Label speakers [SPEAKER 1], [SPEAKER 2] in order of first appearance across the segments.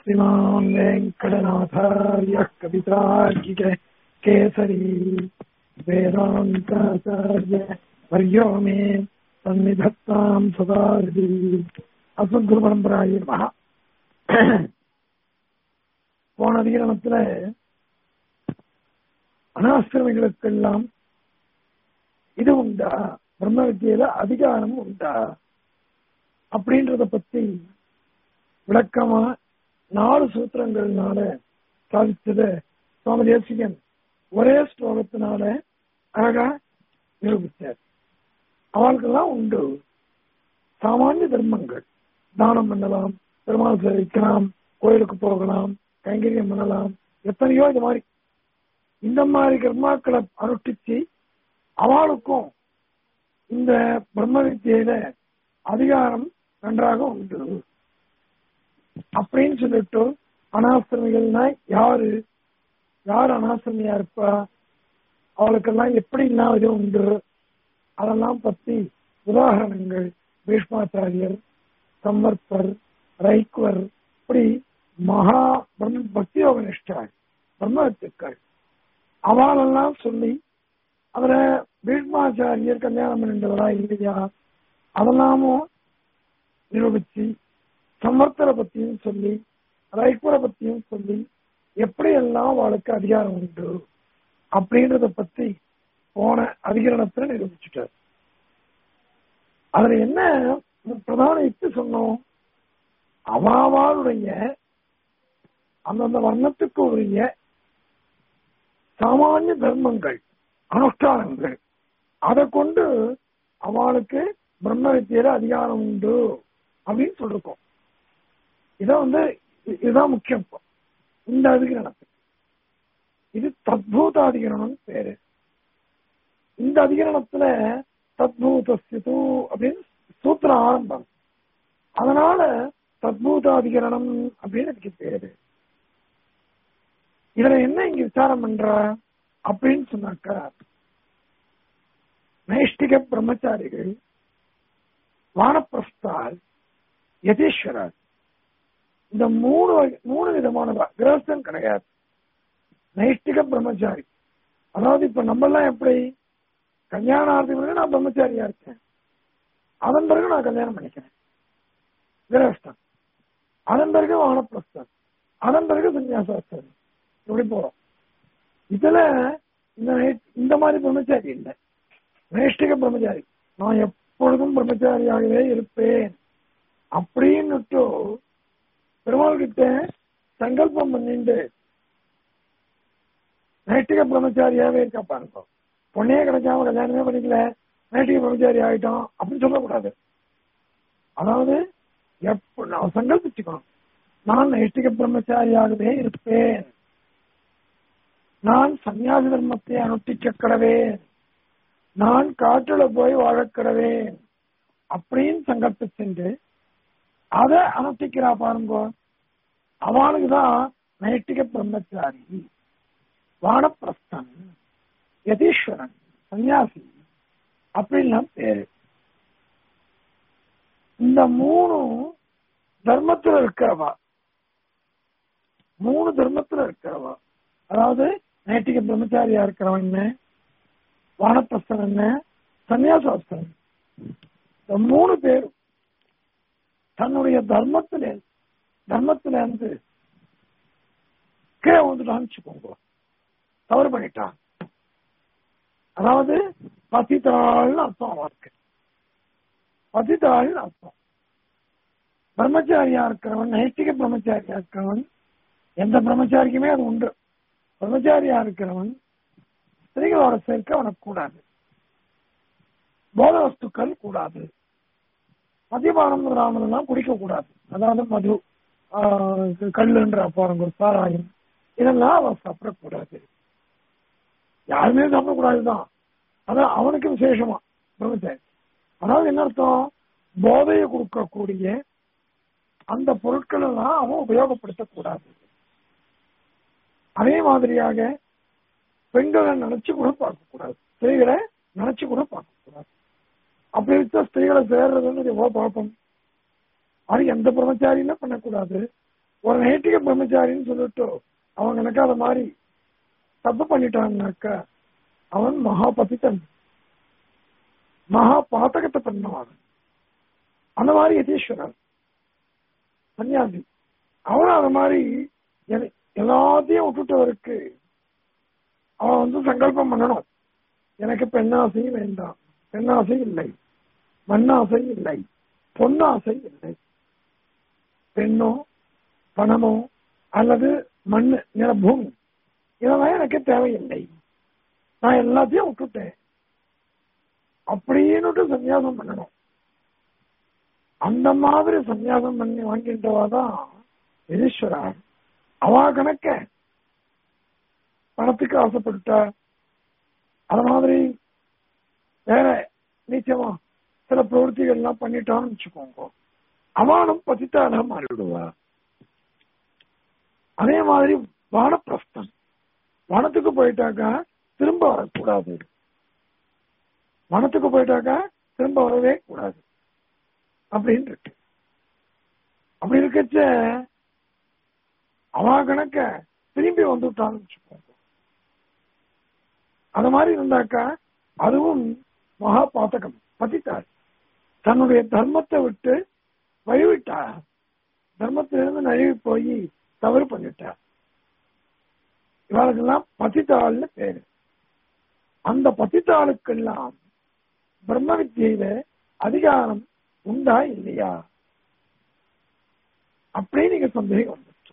[SPEAKER 1] श्रीमान् वेङ्कटनाथार्यः कवितार्किक केसरी वेदान्ताचार्य वर्यो मे सन्निधत्ताम् सदार्हि அஸ்மத்குருபரம்பராய மகா போன அதிகரணத்துல அனாசிரமிகளுக்கெல்லாம் இது உண்டா பிரம்ம வித்தியில அதிகாரம் உண்டா அப்படின்றத பத்தி விளக்கமா நாலு சூத்திரங்கள்னால சாதிச்சத சுவாமி தேசிகன் ஒரே ஸ்லோகத்தினால அழகா நிரூபித்தார் அவளுக்கெல்லாம் உண்டு சாமானிய தர்மங்கள் தானம் பண்ணலாம் பெருமாள் சேவிக்கலாம் கோயிலுக்கு போகலாம் கைங்கரியம் பண்ணலாம் எத்தனையோ இது மாதிரி இந்த மாதிரி கர்மாக்களை அனுஷ்டிச்சு அவளுக்கும் இந்த பிரம்ம வித்தியில அதிகாரம் நன்றாக உண்டு அப்படின்னு சொல்லிட்டு அனாசிரமிகள்னா யாரு யார் அனாசிரமியா இருப்பா அவளுக்கெல்லாம் எப்படி எல்லாம் இது உண்டு அதெல்லாம் பத்தி உதாரணங்கள் பீஷ்மாச்சாரியர் சம்மர்ப்பர் ரைக்வர் இப்படி மகா பிரம்ம பக்தி யோக நிஷ்டாள் பிரம்மத்துக்கள் அவளெல்லாம் சொல்லி அதுல பீஷ்மாச்சாரியர் கல்யாணம் பண்ணின்றவரா இல்லையா அதெல்லாமும் நிரூபிச்சு சம்மர்த்தரை பத்தியும் சொல்லி ரைக்குவரை பத்தியும் சொல்லி எப்படி எல்லாம் அவளுக்கு அதிகாரம் உண்டு அப்படின்றத பத்தி போன அதிகரணத்துல நிரூபிச்சுட்டார் அதுல என்ன பிரதான யுக்தி சொன்னோம் அவாவாளுடைய அந்தந்த வர்ணத்துக்கு உரிய சாமானிய தர்மங்கள் அனுஷ்டானங்கள் அதை கொண்டு அவளுக்கு பிரம்ம வித்தியில அதிகாரம் உண்டு அப்படின்னு சொல்லிருக்கோம் இத வந்து இதுதான் முக்கியம் இந்த அதிகரணத்துக்கு இது தத்பூத அதிகரணம் பேரு இந்த அதிகரணத்துல தத்பூதஸ்து அப்படின்னு சூத்திர ஆரம்பம் அதனால தத்பூதாதிகரணம் அப்படின்னு அதுக்கு பேரு இதுல என்ன இங்க விசாரம் பண்ற அப்படின்னு சொன்னாக்கா நைஷ்டிக பிரம்மச்சாரிகள் வானப்பிரஸ்தால் யதீஸ்வரர் இந்த மூணு மூணு விதமான கிரகஸ்தன் கிடையாது நைஷ்டிக பிரம்மச்சாரி அதாவது இப்ப நம்ம எல்லாம் எப்படி கல்யாணம் ஆகிறதுக்கு நான் பிரம்மச்சாரியா இருக்கேன் அதன் பிறகு நான் கல்யாணம் பண்ணிக்கிறேன் கிரகஸ்தான் அதன் பிறகு வானப்பிரஸ்தான் அதன் பிறகு சன்னியாசாஸ்திரம் இப்படி போறோம் இதுல இந்த இந்த மாதிரி பிரம்மச்சாரி இல்லை நைஷ்டிக பிரம்மச்சாரி நான் எப்பொழுதும் பிரம்மச்சாரியாகவே இருப்பேன் அப்படின்னுட்டு பெருமாள் கிட்ட சங்கல்பம் பண்ணிட்டு நைஷ்டிக பிரம்மச்சாரியாவே இருக்கா பாருங்க பொண்ணே கிடைக்காம கல்யாணமே பண்ணிக்கல நைட்டிக பிரம்மச்சாரி ஆயிட்டோம் அப்படின்னு சொல்லக்கூடாது அதாவது எப்ப நான் சங்கல்பிச்சுக்கணும் நான் நைஷ்டிக பிரம்மச்சாரியாகவே இருப்பேன் நான் சன்னியாசி தர்மத்தை அனுஷ்டிக்க கடவேன் நான் காற்றுல போய் வாழக்கடவேன் அப்படின்னு சங்கல்பிச்சுட்டு அதை அனுஷ்டிக்கிறா பாருங்க அவனுக்கு தான் நைட்டிக பிரம்மச்சாரி வானப்பிரஸ்தன் யதீஸ்வரன் சன்னியாசி அப்படின்லாம் பேரு இந்த மூணு தர்மத்துல இருக்கிறவா மூணு தர்மத்துல இருக்கிறவா அதாவது நைட்டிக பிரம்மச்சாரியா இருக்கிறவன் என்ன வானப்பிரஸ்தன் என்ன சன்னியாசாஸ்திரன் இந்த மூணு பேரும் தன்னுடைய தர்மத்தில தர்மத்தில இருந்து கீழே வந்துட்டான்னு வச்சுக்கோங்க தவறு பண்ணிட்டான் அதாவது பதித்தாள்னு அர்த்தம் அவருக்கு பதித்தாள்னு அர்த்தம் பிரம்மச்சாரியா இருக்கிறவன் நைஷ்டிக பிரம்மச்சாரியா இருக்கிறவன் எந்த பிரம்மச்சாரிக்குமே அது உண்டு பிரம்மச்சாரியா இருக்கிறவன் ஸ்திரீகளோட சேர்க்க அவனுக்கு கூடாது போத வஸ்துக்கள் கூடாது மத்தியபானம் ராமதெல்லாம் குடிக்க கூடாது அதாவது மது கல்லுன்ற பாருங்க சாராயம் இதெல்லாம் அவன் சாப்பிடக்கூடாது யாருமே சாப்பிடக்கூடாதுதான் அதான் அவனுக்கு விசேஷமா பிரம்மச்சாரி அதாவது என்ன அர்த்தம் போதையை கொடுக்கக்கூடிய அந்த பொருட்கள் எல்லாம் அவன் உபயோகப்படுத்தக்கூடாது அதே மாதிரியாக பெண்களை நினைச்சு கூட பார்க்கக்கூடாது ஸ்திரீகளை நினைச்சு கூட பார்க்கக்கூடாது அப்படி இருக்க ஸ்திரீகளை சேர்றதுன்னு எவ்வளவு குழப்பம் அது எந்த பிரம்மச்சாரியுமே பண்ணக்கூடாது ஒரு நைட்டிக பிரம்மச்சாரின்னு சொல்லிட்டு அவன் நினைக்காத மாதிரி தப்பு பண்ணிட்டான்னாக்க அவன் மகா பத்தித்தன் மகா பாத்தகத்தை பண்ணவன் அந்த மாதிரி யதீஸ்வரர் சன்னியாசி அவன் அந்த மாதிரி எல்- எல்லாத்தையும் விட்டுட்டவருக்கு அவன் வந்து சங்கல்பம் பண்ணணும் எனக்கு பெண்ணாசை வேண்டாம் பெண்ணாசை இல்லை மண்ணாசை இல்லை பொன்னாசை இல்லை பெண்ணோ பணமோ அல்லது மண் நில பூமி இதெல்லாம் எனக்கு தேவையில்லை நான் எல்லாத்தையும் விட்டுட்டேன் அப்படின்னுட்டு சன்னியாசம் பண்ணணும் அந்த மாதிரி சன்னியாசம் பண்ணி வாங்கிட்டவாதான் ஈஸ்வரர் அவா கணக்க பணத்துக்கு ஆசைப்பட்டுட்டா அது மாதிரி வேற நிச்சயமா சில பிரவൃத்திகள் எல்லாம் பண்ணிட்டான்னு வச்சுக்கோங்க அவனும் பதித்தான மாறிவிடுவா அதே மாதிரி வானப்பிரஸ்தன் வனத்துக்கு போயிட்டாக்கா திரும்ப வரக்கூடாது வனத்துக்கு போயிட்டாக்கா திரும்ப வரவே கூடாது அப்படின்னு இருக்கு அப்படி இருக்கச்ச அவ கணக்க திரும்பி வந்துட்டான்னு வச்சுக்கோங்க அது மாதிரி இருந்தாக்கா அதுவும் மகா பாத்தகம் பதித்தார் தன்னுடைய தர்மத்தை விட்டு வழிவிட்டார் தர்மத்திலிருந்து நழுவி போய் தவறு பண்ணிட்டார் இவர்களுக்கெல்லாம் பதித்தாள்னு பேரு அந்த பதித்தாளுக்கெல்லாம் பிரம்ம வித்தியில அதிகாரம் உண்டா இல்லையா அப்படியே நீங்க சந்தேகம் வந்துச்சு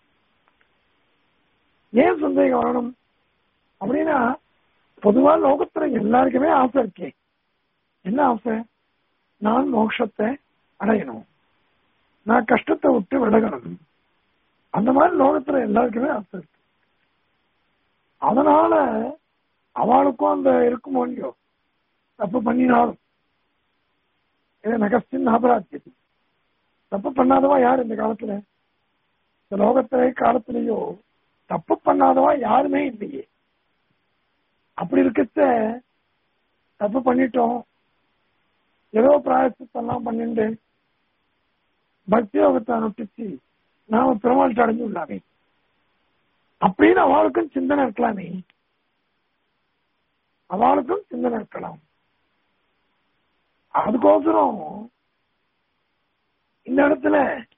[SPEAKER 1] ஏன் சந்தேகம் வரணும் அப்படின்னா பொதுவா லோகத்துல எல்லாருக்குமே ஆசை இருக்கே என்ன ஆசை நான் மோட்சத்தை அடையணும் நான் கஷ்டத்தை விட்டு விலகணும் அந்த மாதிரி லோகத்துல எல்லாருக்குமே ஆசை இருக்கு அதனால அவளுக்கும் அந்த இருக்குமோ இல்லையோ தப்பு பண்ணினாலும் இது நகஸ்டின் அபராத்தியது தப்பு பண்ணாதவா யார் இந்த காலத்துல இந்த லோகத்திலே காலத்திலேயோ தப்பு பண்ணாதவா யாருமே இல்லையே அப்படி இருக்கச்ச தப்பு பண்ணிட்டோம் ஏதோ பிராயசத்தெல்லாம் பண்ணிட்டு பக்தி யோகத்தை அனுப்பிச்சு நாம பெருமாள்கிட்ட அடைஞ்சு விடலாமே அப்படின்னு அவளுக்கும் சிந்தனை இருக்கலாமே அவளுக்கும் சிந்தனை இருக்கலாம் அதுக்கோசரம் இந்த இடத்துல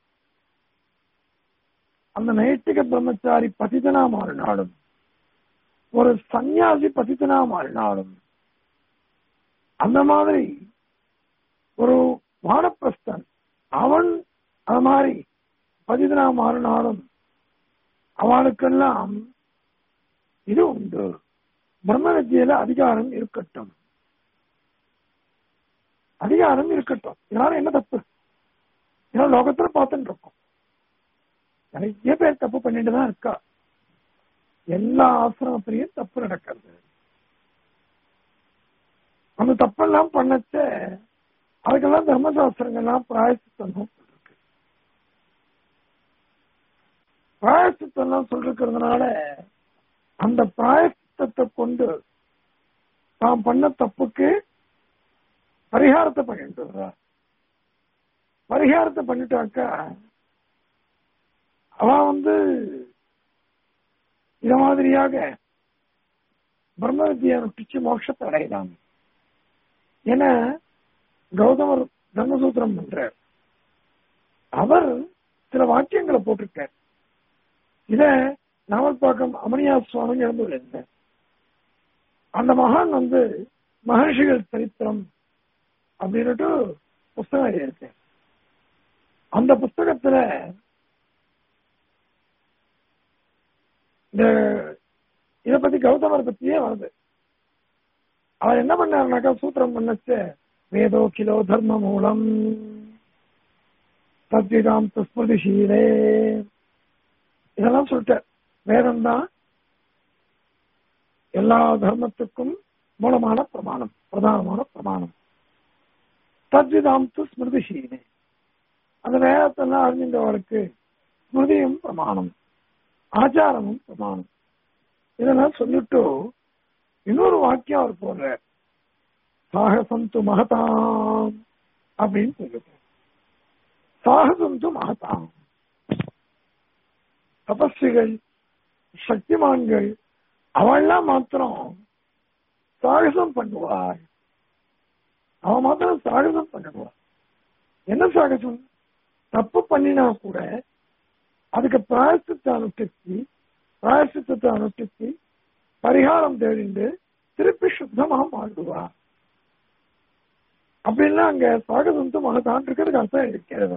[SPEAKER 1] அந்த நைட்டிக பிரம்மச்சாரி பதிதனா மாறினாலும் ஒரு சன்னியாசி பதித்தனா மாறினாலும் அந்த மாதிரி ஒரு வானப்பிரஸ்தன் அவன் அது மாதிரி பதிதனா மாறினாலும் அவனுக்கெல்லாம் இது உண்டு பிரம்ம வித்தியில அதிகாரம் இருக்கட்டும் அதிகாரம் இருக்கட்டும் இதனால என்ன தப்பு ஏன்னா லோகத்துல பார்த்துட்டு இருக்கோம் நிறைய பேர் தப்பு பண்ணிட்டு தான் இருக்கா எல்லா ஆசிரமத்திலையும் தப்பு நடக்கிறது அந்த தப்பெல்லாம் பண்ணச்ச அதுக்கெல்லாம் தர்மசாஸ்திரங்கள்லாம் பிராயசித்தம் சொல்லிருக்கு பிராயசித்தம் சொல்லிருக்கிறதுனால அந்த பிராயசித்தத்தை கொண்டு தாம் பண்ண தப்புக்கு பரிகாரத்தை பண்ணிட்டு வர்றார் பரிகாரத்தை பண்ணிட்டாக்கா அவன் வந்து இத மாதிரியாக பிரம்ம வித்தியை நுட்டிச்சு மோட்சத்தை அடையலாம் என கௌதமர் தர்மசூத்திரம் பண்றார் அவர் சில வாக்கியங்களை போட்டிருக்கார் இத நாவல்பாக்கம் அமனியா சுவாமி இழந்து விழுந்தார் அந்த மகான் வந்து மகர்ஷிகள் சரித்திரம் அப்படின்னுட்டு புஸ்தகம் எழுதியிருக்கு அந்த புஸ்தகத்துல இந்த இத பத்தி கௌதமர் பத்தியே வருது அவர் என்ன பண்ணாருனாக்கா சூத்திரம் பண்ணச்சு வேதோ கிலோ தர்ம மூலம் தத்விதாம் ஸ்மிருதிஷீலே இதெல்லாம் சொல்லிட்டார் வேதம் தான் எல்லா தர்மத்துக்கும் மூலமான பிரமாணம் பிரதானமான பிரமாணம் தத்விதாம் ஸ்மிருதிஷீலே அந்த வேதத்தெல்லாம் அறிஞ்சின்றவர்களுக்கு ஸ்மிருதியும் பிரமாணம் ஆச்சாரமும் பிரமாணம் இதெல்லாம் சொல்லிட்டு இன்னொரு வாக்கியம் அவர் போடுறார் சாகசந்து மகதாம் அப்படின்னு சொல்லிட்டு சாகசந்து மகதாம் தபஸ்விகள் சக்திமான்கள் அவள்லாம் மாத்திரம் சாகசம் பண்ணுவாள் அவன் மாத்திரம் சாகசம் பண்ணுவாள் என்ன சாகசம் தப்பு பண்ணினா கூட அதுக்கு பிராயசித்த அனுஷ்டிச்சு பிராயசித்தத்தை அனுஷ்டிச்சு பரிகாரம் தேடிண்டு திருப்பி சுத்தமா மாறுவா அப்படின்னா அங்க சாகசந்து மகதான் இருக்கிறதுக்கு அர்த்தம் இருக்கிறது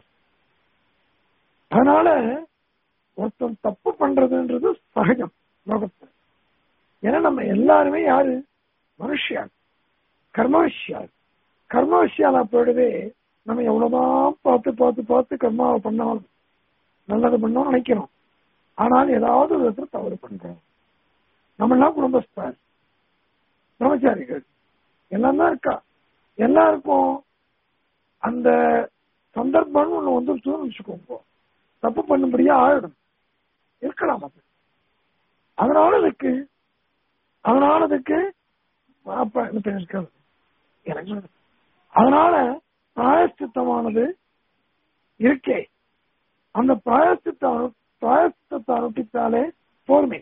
[SPEAKER 1] அதனால ஒருத்தன் தப்பு பண்றதுன்றது சகஜம் லோகத்துல ஏன்னா நம்ம எல்லாருமே யாரு மனுஷியாள் கர்ம விஷயாள் கர்ம விஷயாலா போயிடவே நம்ம எவ்வளவுதான் பார்த்து பார்த்து பார்த்து கர்மாவை பண்ணாலும் நல்லது பண்ணோம் நினைக்கிறோம் ஆனால் ஏதாவது ஒரு விதத்துல தவறு பண்றோம் நம்ம எல்லாம் குடும்பஸ்தர் பிரம்மச்சாரிகள் எல்லாம் தான் இருக்கா எல்லாருக்கும் அந்த சந்தர்ப்பம்னு ஒண்ணு வந்து வச்சுக்கோங்க தப்பு பண்ணும்படியா ஆயிடும் இருக்கலாம் அது அதனால அதுக்கு அதனால அதுக்கு அப்ப எனக்கு இருக்காது எனக்கு அதனால பிராயஷ்டித்தமானது இருக்கே அந்த பிராயஷ்டித்த பிராயஷ்டித்தத்தை அனுப்பித்தாலே போர்மை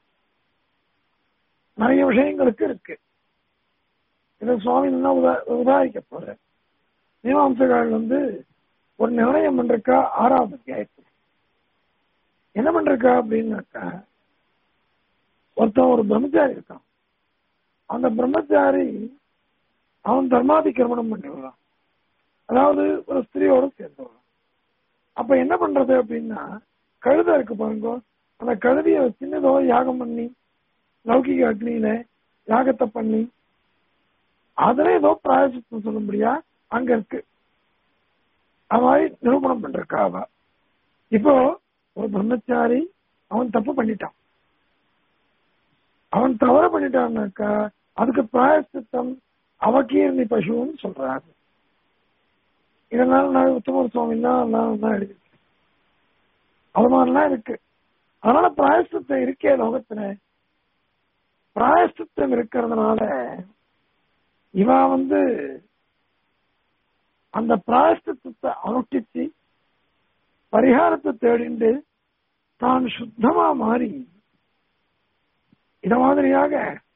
[SPEAKER 1] நிறைய விஷயங்களுக்கு இருக்கு இதை சுவாமி என்ன உதா உதாரிக்க போற மீமாம்சகால் வந்து ஒரு நிர்ணயம் பண்றக்கா ஆறாவது அத்தியாயத்தில் என்ன பண்றக்கா அப்படின்னாக்கா ஒருத்தன் ஒரு பிரம்மச்சாரி இருக்கான் அந்த பிரம்மச்சாரி அவன் தர்மாதிக்கிரமணம் பண்ணிவிடலாம் அதாவது ஒரு ஸ்திரீயோட சேர்ந்து விடலாம் அப்ப என்ன பண்றது அப்படின்னா கழுதை இருக்கு பாருங்க அந்த கழுதிய சின்னதோ யாகம் பண்ணி லௌகிக அக்னியில யாகத்தை பண்ணி அதுல ஏதோ பிராயசித்தம் சொல்லும்படியா அங்க இருக்கு அது மாதிரி நிரூபணம் பண்றக்கா அவ இப்போ ஒரு பிரம்மச்சாரி அவன் தப்பு பண்ணிட்டான் அவன் தவறு பண்ணிட்டான்னாக்கா அதுக்கு பிராயசித்தம் அவகீர்ணி பசுன்னு சொல்றாரு இதனால நான் உத்தமர் சுவாமி தான் எழுதியிருக்கேன் அது மாதிரிலாம் இருக்கு அதனால பிராயசித்தம் இருக்கே லோகத்துல பிராயசித்தம் இருக்கிறதுனால இவ வந்து அந்த பிராயஷ்டத்தை அனுஷ்டிச்சு பரிகாரத்தை தேடிண்டு தான் சுத்தமா மாறி இத மாதிரியாக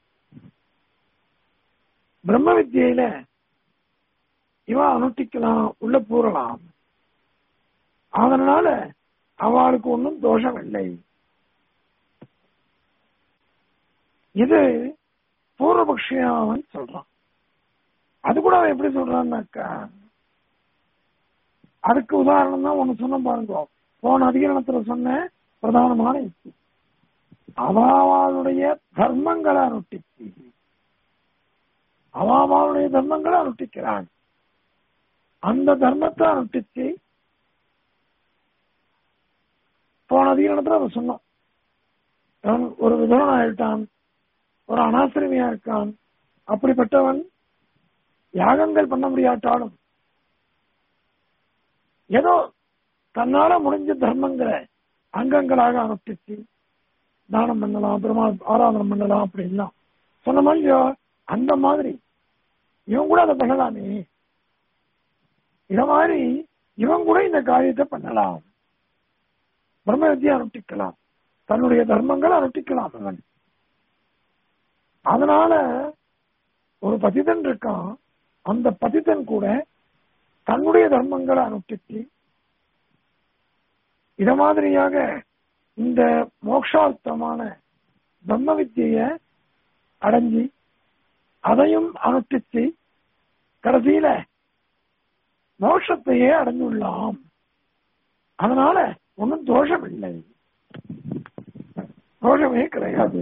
[SPEAKER 1] பிரம்ம வித்தியில இவ அனுஷ்டிக்கலாம் உள்ள பூரலாம் அதனால அவளுக்கு ஒன்றும் தோஷம் இல்லை இது பூர்வபக்ஷியாவன் சொல்றான் அது கூட அவன் எப்படி சொல்றான்னாக்கா அதுக்கு உதாரணம் தான் ஒண்ணு சொன்ன பாருங்க போன அதிகரணத்துல சொன்ன பிரதானமான யுக்தி அவாவாளுடைய தர்மங்களை அனுஷ்டிச்சு அவாவாளுடைய தர்மங்களை அனுஷ்டிக்கிறான் அந்த தர்மத்தை அனுஷ்டிச்சு போன அதிகரணத்துல அதை சொன்னோம் அவன் ஒரு விதவன் ஆயிட்டான் ஒரு அனாசிரமியா இருக்கான் அப்படிப்பட்டவன் யாகங்கள் பண்ண முடியாட்டாலும் ஏதோ தன்னால முடிஞ்ச தர்மங்களை அங்கங்களாக அனுஷ்டிச்சு தானம் பண்ணலாம் பெருமா ஆராதனம் பண்ணலாம் அப்படின்லாம் சொன்ன மாதிரி அந்த மாதிரி இவன் கூட அதை பண்ணலாமே இத மாதிரி இவன் கூட இந்த காரியத்தை பண்ணலாம் பிரம்ம வித்தியை அனுஷ்டிக்கலாம் தன்னுடைய தர்மங்களை அனுஷ்டிக்கலாம் அவன் அதனால ஒரு பதிதன் இருக்கான் அந்த பதிதன் கூட தன்னுடைய தர்மங்களை அனுஷ்டிச்சு இத மாதிரியாக இந்த மோக்ஷார்த்தமான பிரம்ம வித்திய அடைஞ்சி அதையும் அனுஷ்டிச்சு கடைசியில மோட்சத்தையே அடைஞ்சுள்ளாம் அதனால ஒன்றும் தோஷம் இல்லை தோஷமே கிடையாது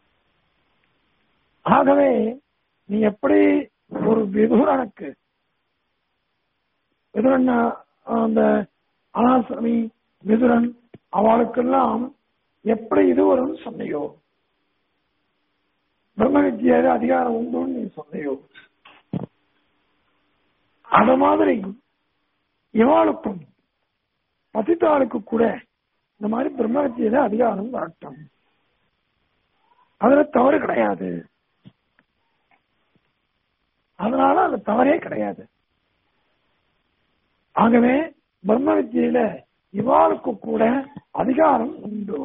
[SPEAKER 1] ஆகவே நீ எப்படி ஒரு விதுரனுக்கு விதுரன் அந்த அனாசமி விதுரன் அவளுக்கெல்லாம் எப்படி இது வரும்னு சொன்னையோ பிரம்ம வித்தியால அதிகாரம் உண்டுன்னு நீ சொன்னையோ அத மாதிரி இவாளுக்கும் பதித்தாளுக்கு கூட இந்த மாதிரி பிரம்ம வித்தியில அதிகாரம் வரட்டும் அதுல தவறு கிடையாது அதனால அது தவறே கிடையாது ஆகவே பிரம்ம வித்தியில இவாளுக்கு கூட அதிகாரம் உண்டு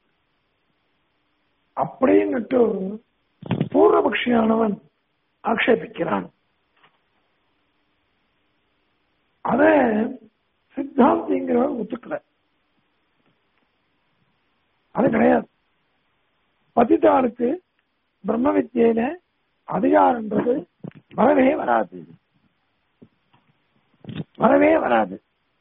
[SPEAKER 1] அப்படின்னுட்டு பூர்வபக்ஷியானவன் ஆக்ஷேபிக்கிறான் அத சித்தாந்திங்கிறவர் ஒத்துக்கல அது கிடையாது பதித்தாளுக்கு பிரம்ம வித்தியில அதிகாரன்றது வரவே வராது வரவே வராது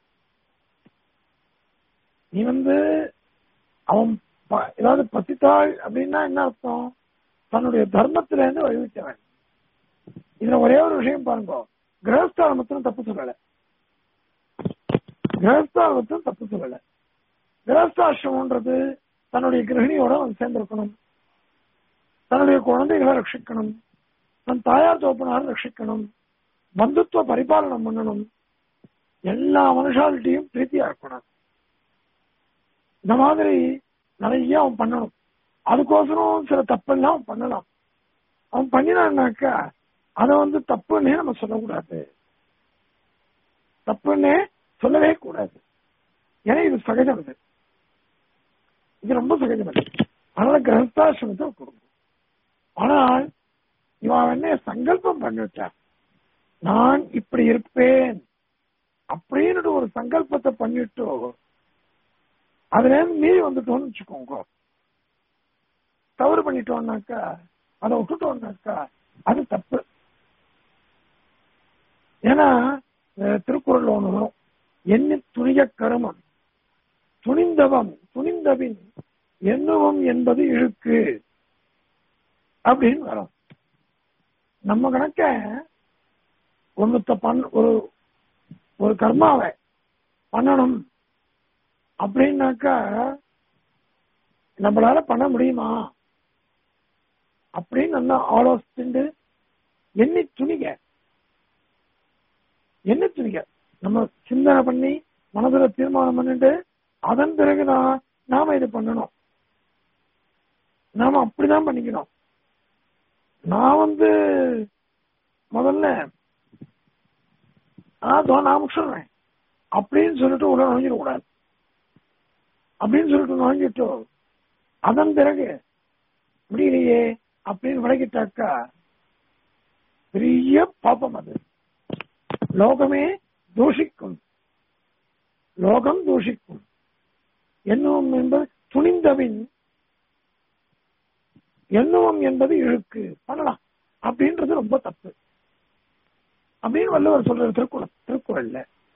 [SPEAKER 1] நீ வந்து அவன் ப- ஏதாவது பத்தித்தாள் அப்படின்னா என்ன அர்த்தம் தன்னுடைய தர்மத்தில இருந்து வழிவிட்டவன் இதுல ஒரே ஒரு விஷயம் பாருங்க கிரகஸ்தால் மட்டும் தப்பு சொல்லல கிரகஸ்தால் மட்டும் தப்பு சொல்லல கிரகஸ்தாசிரமன்றது தன்னுடைய கிரகிணியோட அவன் சேர்ந்திருக்கணும் தன்னுடைய குழந்தைகளை ரட்சிக்கணும் தன் தாயார் தோப்பனார் ரட்சிக்கணும் பந்துத்துவ பரிபாலனம் பண்ணணும் எல்லா மனுஷாலிட்டியும் பிரீத்தியா இருக்கணும் இந்த மாதிரி நிறைய அவன் பண்ணணும் அதுக்கோசரம் சில தப்பெல்லாம் அவன் பண்ணலாம் அவன் பண்ணினான்னாக்கா அதை வந்து தப்புன்னே நம்ம சொல்லக்கூடாது தப்புன்னே சொல்லவே கூடாது ஏன்னா இது சகஜம் இது இது ரொம்ப சகஜம் இது அதனால கிரகஸ்தாசிரமத்தை கொடுக்கும் ஆனால் இவன் என்ன சங்கல்பம் பண்ணிவிட்டான் நான் இப்படி இருப்பேன் அப்படின்னு ஒரு சங்கல்பத்தை பண்ணிட்டு அதுல இருந்து மீறி வந்துட்டோம்னு வச்சுக்கோங்க தவறு பண்ணிட்டோம்னாக்கா அதை விட்டுட்டோம்னாக்கா அது தப்பு ஏன்னா அஹ், திருக்குறள்ல ஒண்ணு வரும் என்ன துணிய கருமம் துணிந்தவம் துணிந்தபின் எண்ணுவம் என்பது இழுக்கு அப்படின்னு வரும் நம்ம கணக்க ஒண்ணுத்த பண் ஒரு ஒரு கர்மாவை பண்ணணும் அப்படின்னாக்கா நம்மளால பண்ண முடியுமா அப்படின்னு நல்லா ஆலோசிச்சுட்டு எண்ணி துணிக என்ன துணிக நம்ம சிந்தனை பண்ணி மனதுல தீர்மானம் பண்ணிட்டு அதன் பிறகுதான் நாம இது பண்ணணும் நாம அப்படிதான் பண்ணிக்கணும் நான் வந்து முதல்ல அதான் நான் முடிச்சிடுறேன் அப்படின்னு சொல்லிட்டு உடனே நுழைஞ்சிடக்கூடாது அப்படின்னு சொல்லிட்டு நுழைஞ்சிட்டு அதன் பிறகு முடியலையே அப்படின்னு விலகிட்டாக்கா பெரிய பாப்பம் அது லோகமே தூஷிக்கும் லோகம் தூஷிக்கும் எண்ணுவம் என்பது துணிந்தவின் எண்ணுவம் என்பது இழுக்கு பண்ணலாம் அப்படின்றது ரொம்ப தப்பு அப்படின்னு வள்ளுவர் சொல்ற திருக்குறள் திருக்குறள்ல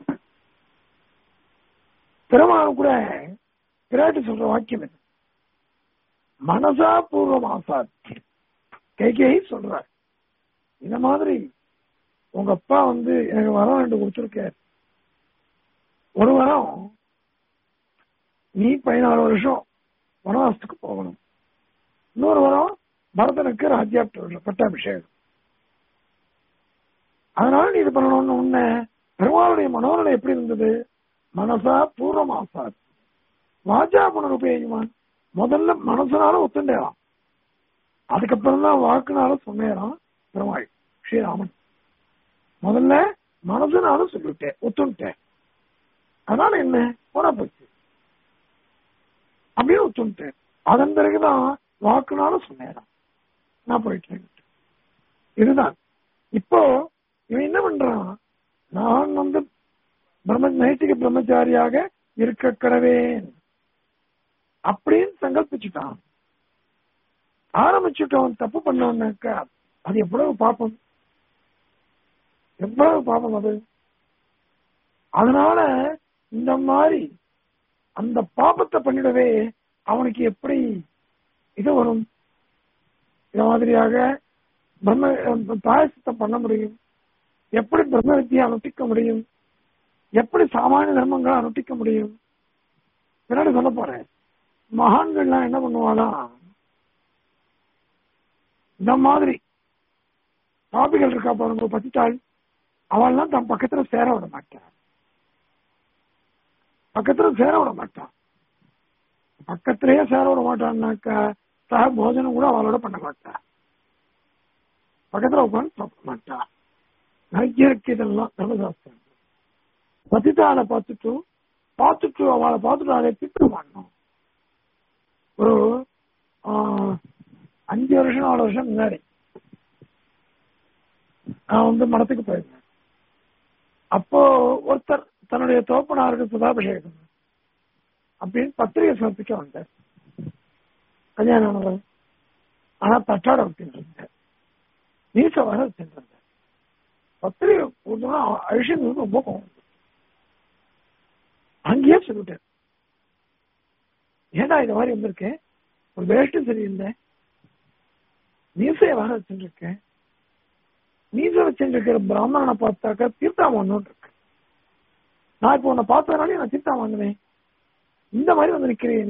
[SPEAKER 1] பெருமாள் கூட பிராட்டி சொல்ற வாக்கியம் இது மனசா பூர்வம் ஆசாத் கைகேயி சொல்றார் இந்த மாதிரி உங்க அப்பா வந்து எனக்கு வரம் ரெண்டு கொடுத்துருக்கார் ஒரு வரம் நீ பதினாலு வருஷம் வனவாசத்துக்கு போகணும் இன்னொரு வரம் பரதனுக்கு ராஜ்யாப்ட பட்டாபிஷேகம் அதனால நீ இது பண்ணணும்னு உன்ன பெருமாளுடைய மனோநிலை எப்படி இருந்தது மனசா பூர்வம் ஆசாத் வாஜா புனருபயோகிமான் முதல்ல மனசனால ஒத்துண்டேறான் அதுக்கப்புறம் தான் வாக்குனால சொன்னேறான் பெருமாள் ஸ்ரீராமன் முதல்ல மனசனால சொல்லிவிட்டேன் ஒத்துட்டேன் அதனால என்ன போனா போச்சு அப்படின்னு ஒத்துட்டேன் அதன் பிறகுதான் வாக்குனால சொன்னேறான் நான் போயிட்டேன் இதுதான் இப்போ இவன் என்ன பண்றான் நான் வந்து பிரம்ம நைட்டிக பிரம்மச்சாரியாக இருக்க கடவேன் அப்படின்னு சங்கல்பிச்சுட்டான் ஆரம்பிச்சுட்டவன் தப்பு பண்ணவனாக்கா அது எவ்வளவு பாப்பம் எவ்வளவு பாப்பம் அது அதனால இந்த மாதிரி அந்த பாப்பத்தை பண்ணிடவே அவனுக்கு எப்படி இது வரும் இந்த மாதிரியாக பிரம்ம பாயசத்தை பண்ண முடியும் எப்படி பிரம்ம வித்தியை அனுஷ்டிக்க முடியும் எப்படி சாமானிய தர்மங்களை அனுஷ்டிக்க முடியும் பின்னாடி சொல்ல போறேன் மகான்கள்லாம் என்ன பண்ணுவாளாம் இந்த மாதிரி பாபிகள் இருக்கா பாருங்க பத்திட்டாள் அவள்லாம் தன் பக்கத்துல சேர விட மாட்டான் பக்கத்துல சேர விட மாட்டான் பக்கத்திலேயே சேர விட மாட்டான்னாக்கா சக போஜனம் கூட அவளோட பண்ண மாட்டா பக்கத்துல உட்காந்து சாப்பிட மாட்டா நிறைய இருக்கு இதெல்லாம் தர்மசாஸ்திரம் பதித்தாளை பார்த்துட்டு பார்த்துட்டு அவளை பார்த்துட்டு அதை திட்ட மாட்டோம் ஒரு அஞ்சு வருஷம் நாலு வருஷம் முன்னாடி நான் வந்து மடத்துக்கு போயிருந்தேன் அப்போ ஒருத்தர் தன்னுடைய தோப்பனாருக்கு சுதாபிஷேகம் அப்படின்னு பத்திரிகை சமர்ப்பிக்க வந்தார் கல்யாணம் ஆனவர் ஆனா தட்டாட வச்சுட்டு இருந்தார் நீச வர வச்சுட்டு இருந்தார் பத்திரிகை கொடுத்தோம்னா அழிஷன் ரொம்ப கோவம் அங்கேயே சொல்லிட்டார் ஏடா இந்த மாதிரி வந்திருக்கேன் ஒரு வேஷ்டும் சரியில்லை மீசைய வர வச்சுட்டு இருக்கேன் மீச வச்சுட்டு இருக்கிற பிராமணனை பார்த்தாக்கா தீர்த்தாமன்னு இருக்கு நான் இப்போ உன்னை பார்த்ததுனாலே நான் தீர்த்தா வாங்குவேன் இந்த மாதிரி வந்து நிக்கிறேன்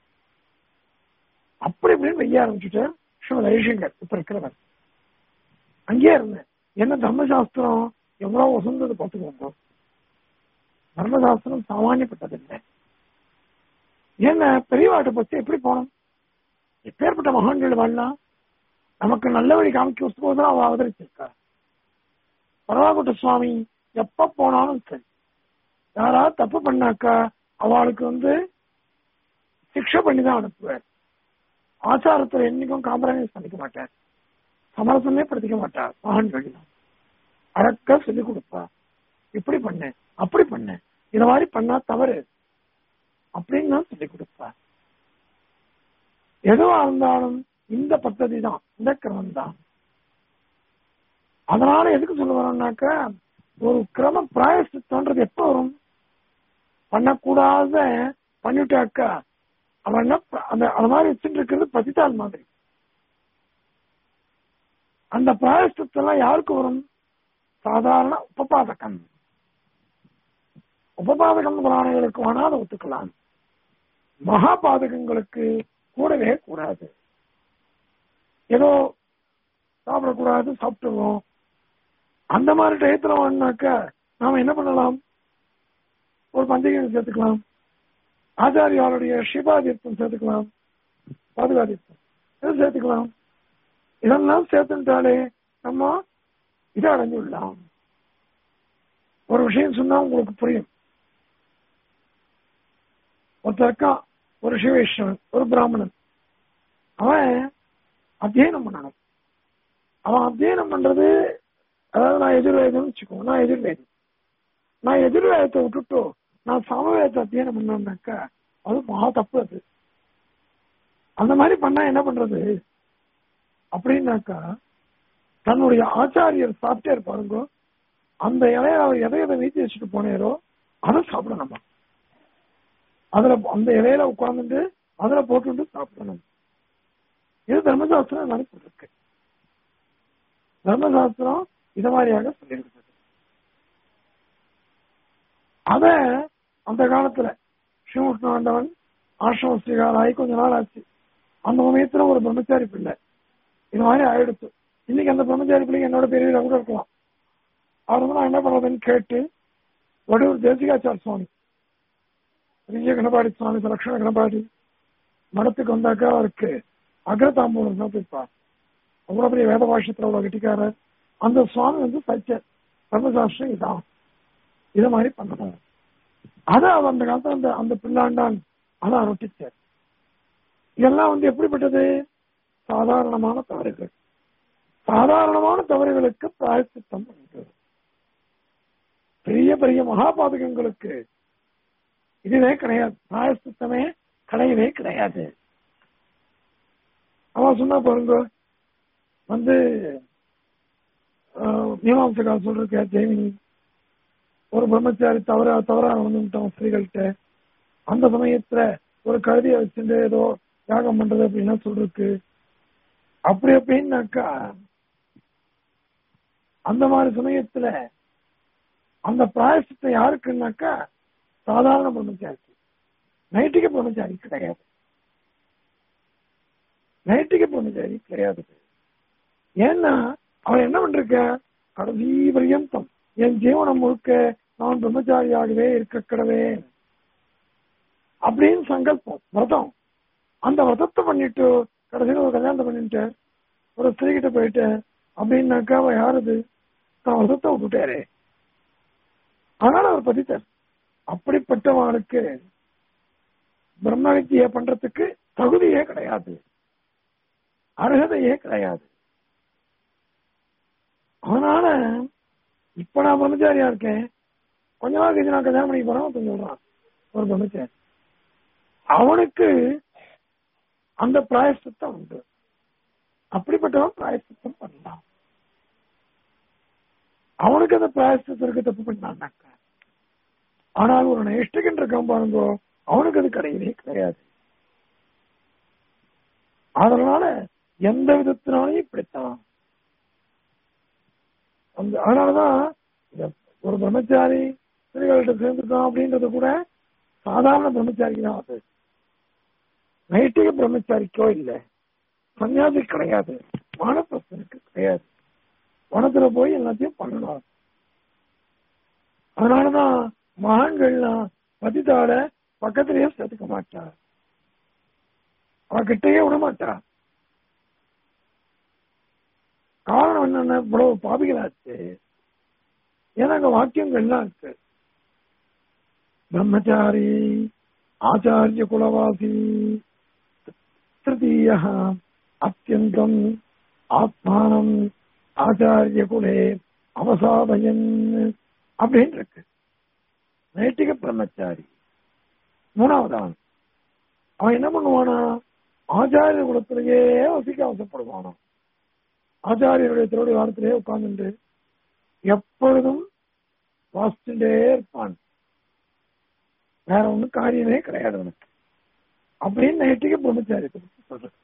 [SPEAKER 1] அப்படி இப்படின்னு வெய்ய ஆரம்பிச்சுட்டு ஸ்ரீமதி ஐஷங்கர் இப்ப இருக்கிறவர் அங்கேயே இருந்தேன் என்ன தர்மசாஸ்திரம் எவ்வளவு வசந்தது பார்த்துக்கோங்க தர்மசாஸ்திரம் சாமானியப்பட்டதில்லை ஏன்னா பெரியவாட்டை பத்தி எப்படி போனோம் எப்பேற்பட்ட மகான்கள் வாழலாம் நமக்கு நல்ல வழி காமிக்க போதும் அவ அவதரிச்சிருக்கா பரவாகுட்ட சுவாமி எப்ப போனாலும் சரி யாராவது தப்பு பண்ணாக்கா அவளுக்கு வந்து சிக்ஷை பண்ணி தான் அனுப்புவார் ஆச்சாரத்துல என்னைக்கும் காம்ப்ரமைஸ் பண்ணிக்க மாட்டார் சமரசமே படுத்திக்க மாட்டார் மகான்கள் அடக்க சொல்லிக் கொடுப்பா இப்படி பண்ணு அப்படி பண்ணு இந்த மாதிரி பண்ணா தவறு அப்படின்னு தான் சொல்லிக் கொடுப்பா எதுவா இருந்தாலும் இந்த பദ്ധதி தான் இந்த கிரமம் தான் அதனால எதுக்கு சொல்ல வரோம்னாக்க ஒரு கிரம பிராயசித்தம்ன்றது எப்ப வரும் பண்ணக்கூடாத பண்ணிட்டாக்கா அவன் என்ன அந்த அந்த மாதிரி வச்சுட்டு இருக்கிறது பதித்தால் மாதிரி அந்த பிராயஷ்டத்தெல்லாம் யாருக்கு வரும் சாதாரண உபபாதகம் உபபாதகம் பிராணிகளுக்கு வேணா அதை ஒத்துக்கலாம் மகா பாதகங்களுக்கு கூடவே கூடாது ஏதோ சாப்பிடக்கூடாது சாப்பிட்டுருவோம் அந்த மாதிரி டயத்துல வேணாக்க நாம என்ன பண்ணலாம் ஒரு பண்டிகை சேர்த்துக்கலாம் ஆச்சாரியாருடைய சிவாதீர்த்தம் சேர்த்துக்கலாம் பாதுகாதீர்த்தம் இதை சேர்த்துக்கலாம் இதெல்லாம் சேர்த்துட்டாலே நம்ம இதை அடைஞ்சு விடலாம் ஒரு விஷயம் சொன்னா உங்களுக்கு புரியும் ஒருத்தருக்கா ஒரு சிவேஸ்வரன் ஒரு பிராமணன் அவன் அத்தியனம் பண்ணணும் அவன் அத்தியனம் பண்றது அதாவது நான் எதிர்வேதம்னு வச்சுக்கோ நான் எதிர்வேதம் நான் எதிர்வேதத்தை விட்டுட்டு நான் சமவேதத்தை அத்தியனம் பண்ணோம்னாக்கா அது மகா தப்பு அது அந்த மாதிரி பண்ணா என்ன பண்றது அப்படின்னாக்கா தன்னுடைய ஆச்சாரியர் சாப்பிட்டே பாருங்க அந்த இலைய அவர் எதை எதை வீசி வச்சுட்டு போனேரோ அதை சாப்பிடணுமா அதுல அந்த இலையில உட்கார்ந்துட்டு அதுல போட்டு சாப்பிடணும் இது தர்மசாஸ்திரம் மாதிரி போட்டிருக்கு தர்மசாஸ்திரம் இத மாதிரியாக சொல்லியிருக்கிறது அத அந்த காலத்துல ஸ்ரீமுஷ்ணாண்டவன் ஆசிரம ஸ்ரீகாலாகி கொஞ்ச நாள் ஆச்சு அந்த சமயத்துல ஒரு பிரம்மச்சாரி பிள்ளை இது மாதிரி ஆயிடுச்சு இன்னைக்கு அந்த பிரம்மச்சாரி பிள்ளைங்க என்னோட பெரிய கூட இருக்கலாம் அவர் வந்து நான் என்ன பண்றதுன்னு கேட்டு வடூர் தேசிகாச்சார சுவாமி பெரிய கணபாடி சுவாமி லட்சுமண கணபாடி மடத்துக்கு வந்தாக்கா அவருக்கு அக்ரதாம்பூலம் சமர்ப்பிப்பார் அவ்வளவு பெரிய வேத பாஷத்துல அவ்வளவு கட்டிக்காரர் அந்த சுவாமி வந்து சச்சர் தர்மசாஸ்திரம் இதான் இது மாதிரி பண்ணணும் அதை அவர் அந்த காலத்துல அந்த அந்த பிள்ளாண்டான் அதை அனுட்டிச்சார் இதெல்லாம் வந்து எப்படிப்பட்டது சாதாரணமான தவறுகள் சாதாரணமான தவறுகளுக்கு பிராயசித்தம் பண்ணுறது பெரிய பெரிய மகாபாதகங்களுக்கு இதுவே கிடையாது பிராயசித்தமே கிடையவே கிடையாது அவன் சொன்னா பாருங்க வந்து மீமாம்சகா சொல்றக்க ஜெய்மினி ஒரு பிரம்மச்சாரி தவறா தவறா வந்துட்டோம் ஸ்திரீகள்கிட்ட அந்த சமயத்துல ஒரு கழுதியை வச்சுட்டு ஏதோ யாகம் பண்றது அப்படின்னா சொல்றதுக்கு அப்படி அப்படின்னாக்கா அந்த மாதிரி சமயத்துல அந்த பிராயசத்தை யாருக்குன்னாக்கா சாதாரண பிரம்மச்சாரிக்கு நைட்டிக பிரம்மச்சாரி கிடையாது நைட்டிக பிரம்மச்சாரி கிடையாது ஏன்னா அவன் என்ன பண்றிருக்க கடைசி பரியந்தம் என் ஜீவனம் முழுக்க நான் பிரம்மச்சாரியாகவே இருக்க கிடவே அப்படின்னு சங்கல்பம் விரதம் அந்த விரதத்தை பண்ணிட்டு கடைசியில் ஒரு கல்யாணத்தை பண்ணிட்டு ஒரு ஸ்திரீகிட்ட போயிட்டு அப்படின்னாக்கா அவன் யாருது நான் விரதத்தை விட்டுட்டாரு அதனால அவர் பதித்தார் அப்படிப்பட்டவனுக்கு பிரம்ம வித்தியை பண்றதுக்கு தகுதியே கிடையாது அருகதையே கிடையாது அதனால இப்ப நான் பிரம்மச்சாரியா இருக்கேன் கொஞ்ச நாள் கழிச்சு நான் கல்யாணம் பண்ணி போறேன் ஒருத்தன் சொல்றான் ஒரு பிரம்மச்சாரி அவனுக்கு அந்த பிராயசித்தம் உண்டு அப்படிப்பட்டவன் பிராயசித்தம் பண்ணலாம் அவனுக்கு அந்த பிராயசித்தத்திற்கு தப்பு பண்ணான்னாக்க ஆனால் ஒரு நைஷ்டிகன் இருக்கான் பாருங்க அவனுக்கு அது கிடையவே கிடையாது அதனால எந்த விதத்தினாலையும் இப்படித்தான் அந்த அதனாலதான் இந்த ஒரு பிரம்மச்சாரி ஸ்திரீகள்கிட்ட சேர்ந்துட்டான் அப்படின்றது கூட சாதாரண பிரம்மச்சாரிக்கு தான் அது நைட்டிக பிரம்மச்சாரிக்கோ இல்லை சன்னியாசி கிடையாது வானப்பிரசனுக்கு கிடையாது வனத்துல போய் எல்லாத்தையும் பண்ணணும் அதனாலதான் மகான்கள்லாம் பதிதாட பக்கத்திலேயே சேர்த்துக்க மாட்டார் அவகிட்டயே விட மாட்டார் காரணம் என்னன்னா இவ்வளவு பாபிகளாச்சு ஏன்னா அங்க வாக்கியங்கள்லாம் இருக்கு பிரம்மச்சாரி ஆச்சாரிய குலவாசி திருத்தீய அத்தியந்தம் ஆத்மானம் ஆச்சாரிய குலே அவசாதயன் அப்படின்னு இருக்கு நைட்டிக பிரம்மச்சாரி மூணாவதான் அவன் என்ன பண்ணுவானா ஆச்சாரிய குலத்திலேயே வசிக்க அவசப்படுவானா ஆச்சாரியருடைய திருடைய வாரத்திலேயே உட்கார்ந்துட்டு எப்பொழுதும் வாசிச்சுட்டே இருப்பான் வேற ஒண்ணும் காரியமே கிடையாது அவனுக்கு அப்படின்னு நைட்டிக பிரம்மச்சாரியத்தை பத்தி சொல்றது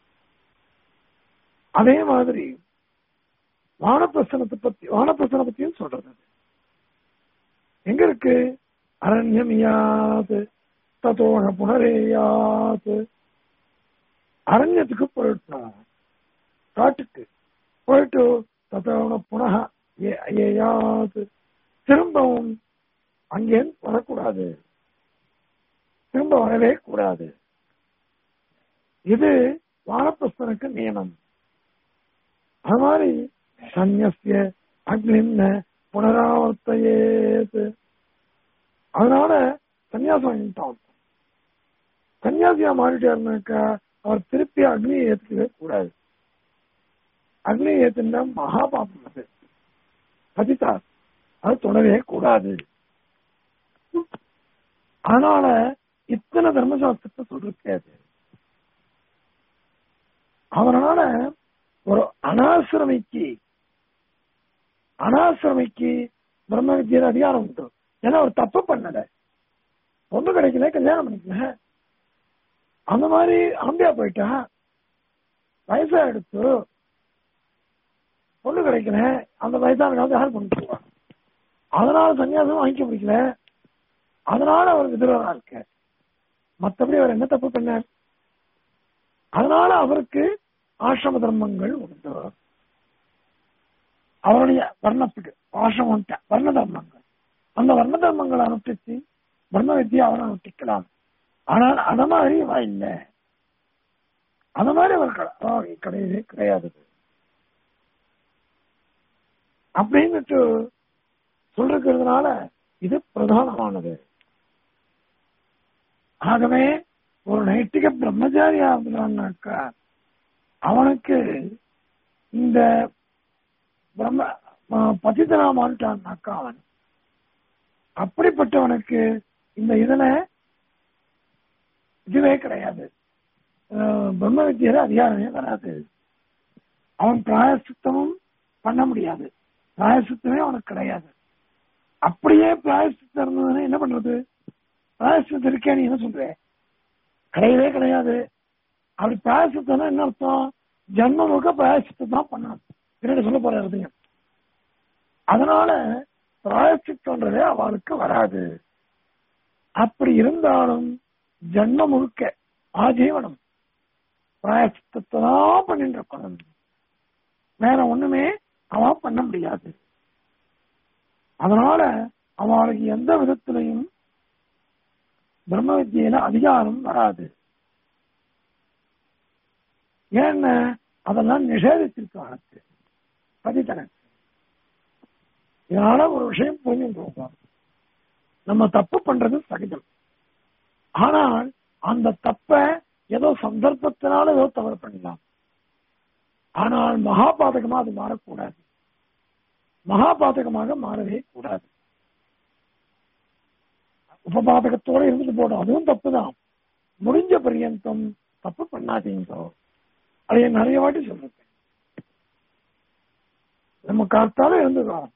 [SPEAKER 1] அதே மாதிரி வானப்பிரசனத்தை பத்தி வானப்பிரசனை பத்தியும் சொல்றது அது. எங்க இருக்கு அரண்யமியாது தத்தோக புனரேயாது அரண்யத்துக்கு போயிட்டோம் காட்டுக்கு போயிட்டு தத்தோக புனக ஏயாது திரும்பவும் அங்கே வரக்கூடாது திரும்ப வரவே கூடாது இது வானப்பிரஸ்தனுக்கு நியமம் அது மாதிரி சந்நிய அக்னின்ன புனராவர்த்தையேது அதனால சன்னியாசம் வாங்கிட்டான் சன்னியாசியா மாறிட்டாருனாக்கா அவர் திருப்பி அக்னியை ஏத்துக்கவே கூடாது அக்னியை ஏத்துனா மகா பாபம் அது பதித்தா அது தொடரவே கூடாது அதனால இத்தனை தர்மசாஸ்திரத்தை சொல்லிருக்காது அதனால ஒரு அனாசிரமிக்கு அனாசிரமிக்கு பிரம்ம வித்தியில அதிகாரம் உண்டு ஏன்னா அவர் தப்பு பண்ணல பொண்ணு கிடைக்கல கல்யாணம் பண்ணிக்கல அந்த மாதிரி அம்பியா போயிட்டா வயசா எடுத்து பொண்ணு கிடைக்கல அந்த வயசான காலத்து யார் பண்ணி போவா அதனால சன்னியாசம் வாங்கிக்க முடியல அதனால அவர் விதவரா இருக்க மத்தபடி அவர் என்ன தப்பு பண்ணார் அதனால அவருக்கு ஆசிரம தர்மங்கள் உண்டு அவருடைய வர்ணத்துக்கு ஆசிரமம் வர்ண தர்மங்கள் அந்த வர்ண தர்மங்களை அனுஷ்டிச்சு பிரம்ம வித்தியை அவன் அனுஷ்டிக்கலாம் ஆனால் அத மாதிரி அவ இல்லை அந்த மாதிரி அவர் கட- அவ கிடையவே கிடையாது அப்படின்னுட்டு சொல்றதுனால இது பிரதானமானது ஆகவே ஒரு நைட்டிக பிரம்மச்சாரியா இருந்தான்னாக்கா அவனுக்கு இந்த பிரம்ம ம- பதிதனா மாறிட்டான்னாக்கா அவன் அப்படிப்பட்டவனுக்கு இந்த இதுல இதுவே கிடையாது அஹ் பிரம்ம வித்தியில அதிகாரமே வராது அவன் பிராயசித்தமும் பண்ண முடியாது பிராயசித்தமே அவனுக்கு கிடையாது அப்படியே பிராயசித்தம் இருந்ததுன்னா என்ன பண்றது பிராயசித்தம் இருக்கே நீ என்ன சொல்ற கிடையவே கிடையாது அப்படி பிராயசித்தம்னா என்ன அர்த்தம் ஜென்ம முழுக்க பிராயசித்தம் தான் பண்ணணும் பின்னாடி சொல்ல போற இருந்தீங்க அதனால பிராயசித்தம்ன்றதே அவளுக்கு வராது அப்படி இருந்தாலும் ஜென்ம முழுக்க ஆஜீவனம் பிராயசித்தத்தை தான் பண்ணிட்டு இருக்கணும் வேற ஒண்ணுமே அவன் பண்ண முடியாது அதனால அவளுக்கு எந்த விதத்திலையும் பிரம்ம வித்தியில அதிகாரம் வராது ஏன்னா அதெல்லாம் நிஷேதிச்சிருக்காங்க பதித்தனக்கு இதனால ஒரு விஷயம் புரிஞ்சுட்டு இருக்கோம் நம்ம தப்பு பண்றது சகஜம் ஆனால் அந்த தப்ப ஏதோ சந்தர்ப்பத்தினால ஏதோ தவறு பண்ணலாம் ஆனால் மகாபாதகமா அது மாறக்கூடாது மகாபாதகமாக மாறவே கூடாது உபபாதகத்தோட இருந்துட்டு போடும் அதுவும் தப்பு தான் முடிஞ்ச பரியந்தம் தப்பு பண்ணாதீங்க அதை நிறைய வாட்டி சொல்லிருக்கேன் நம்ம காத்தால இருந்துதான்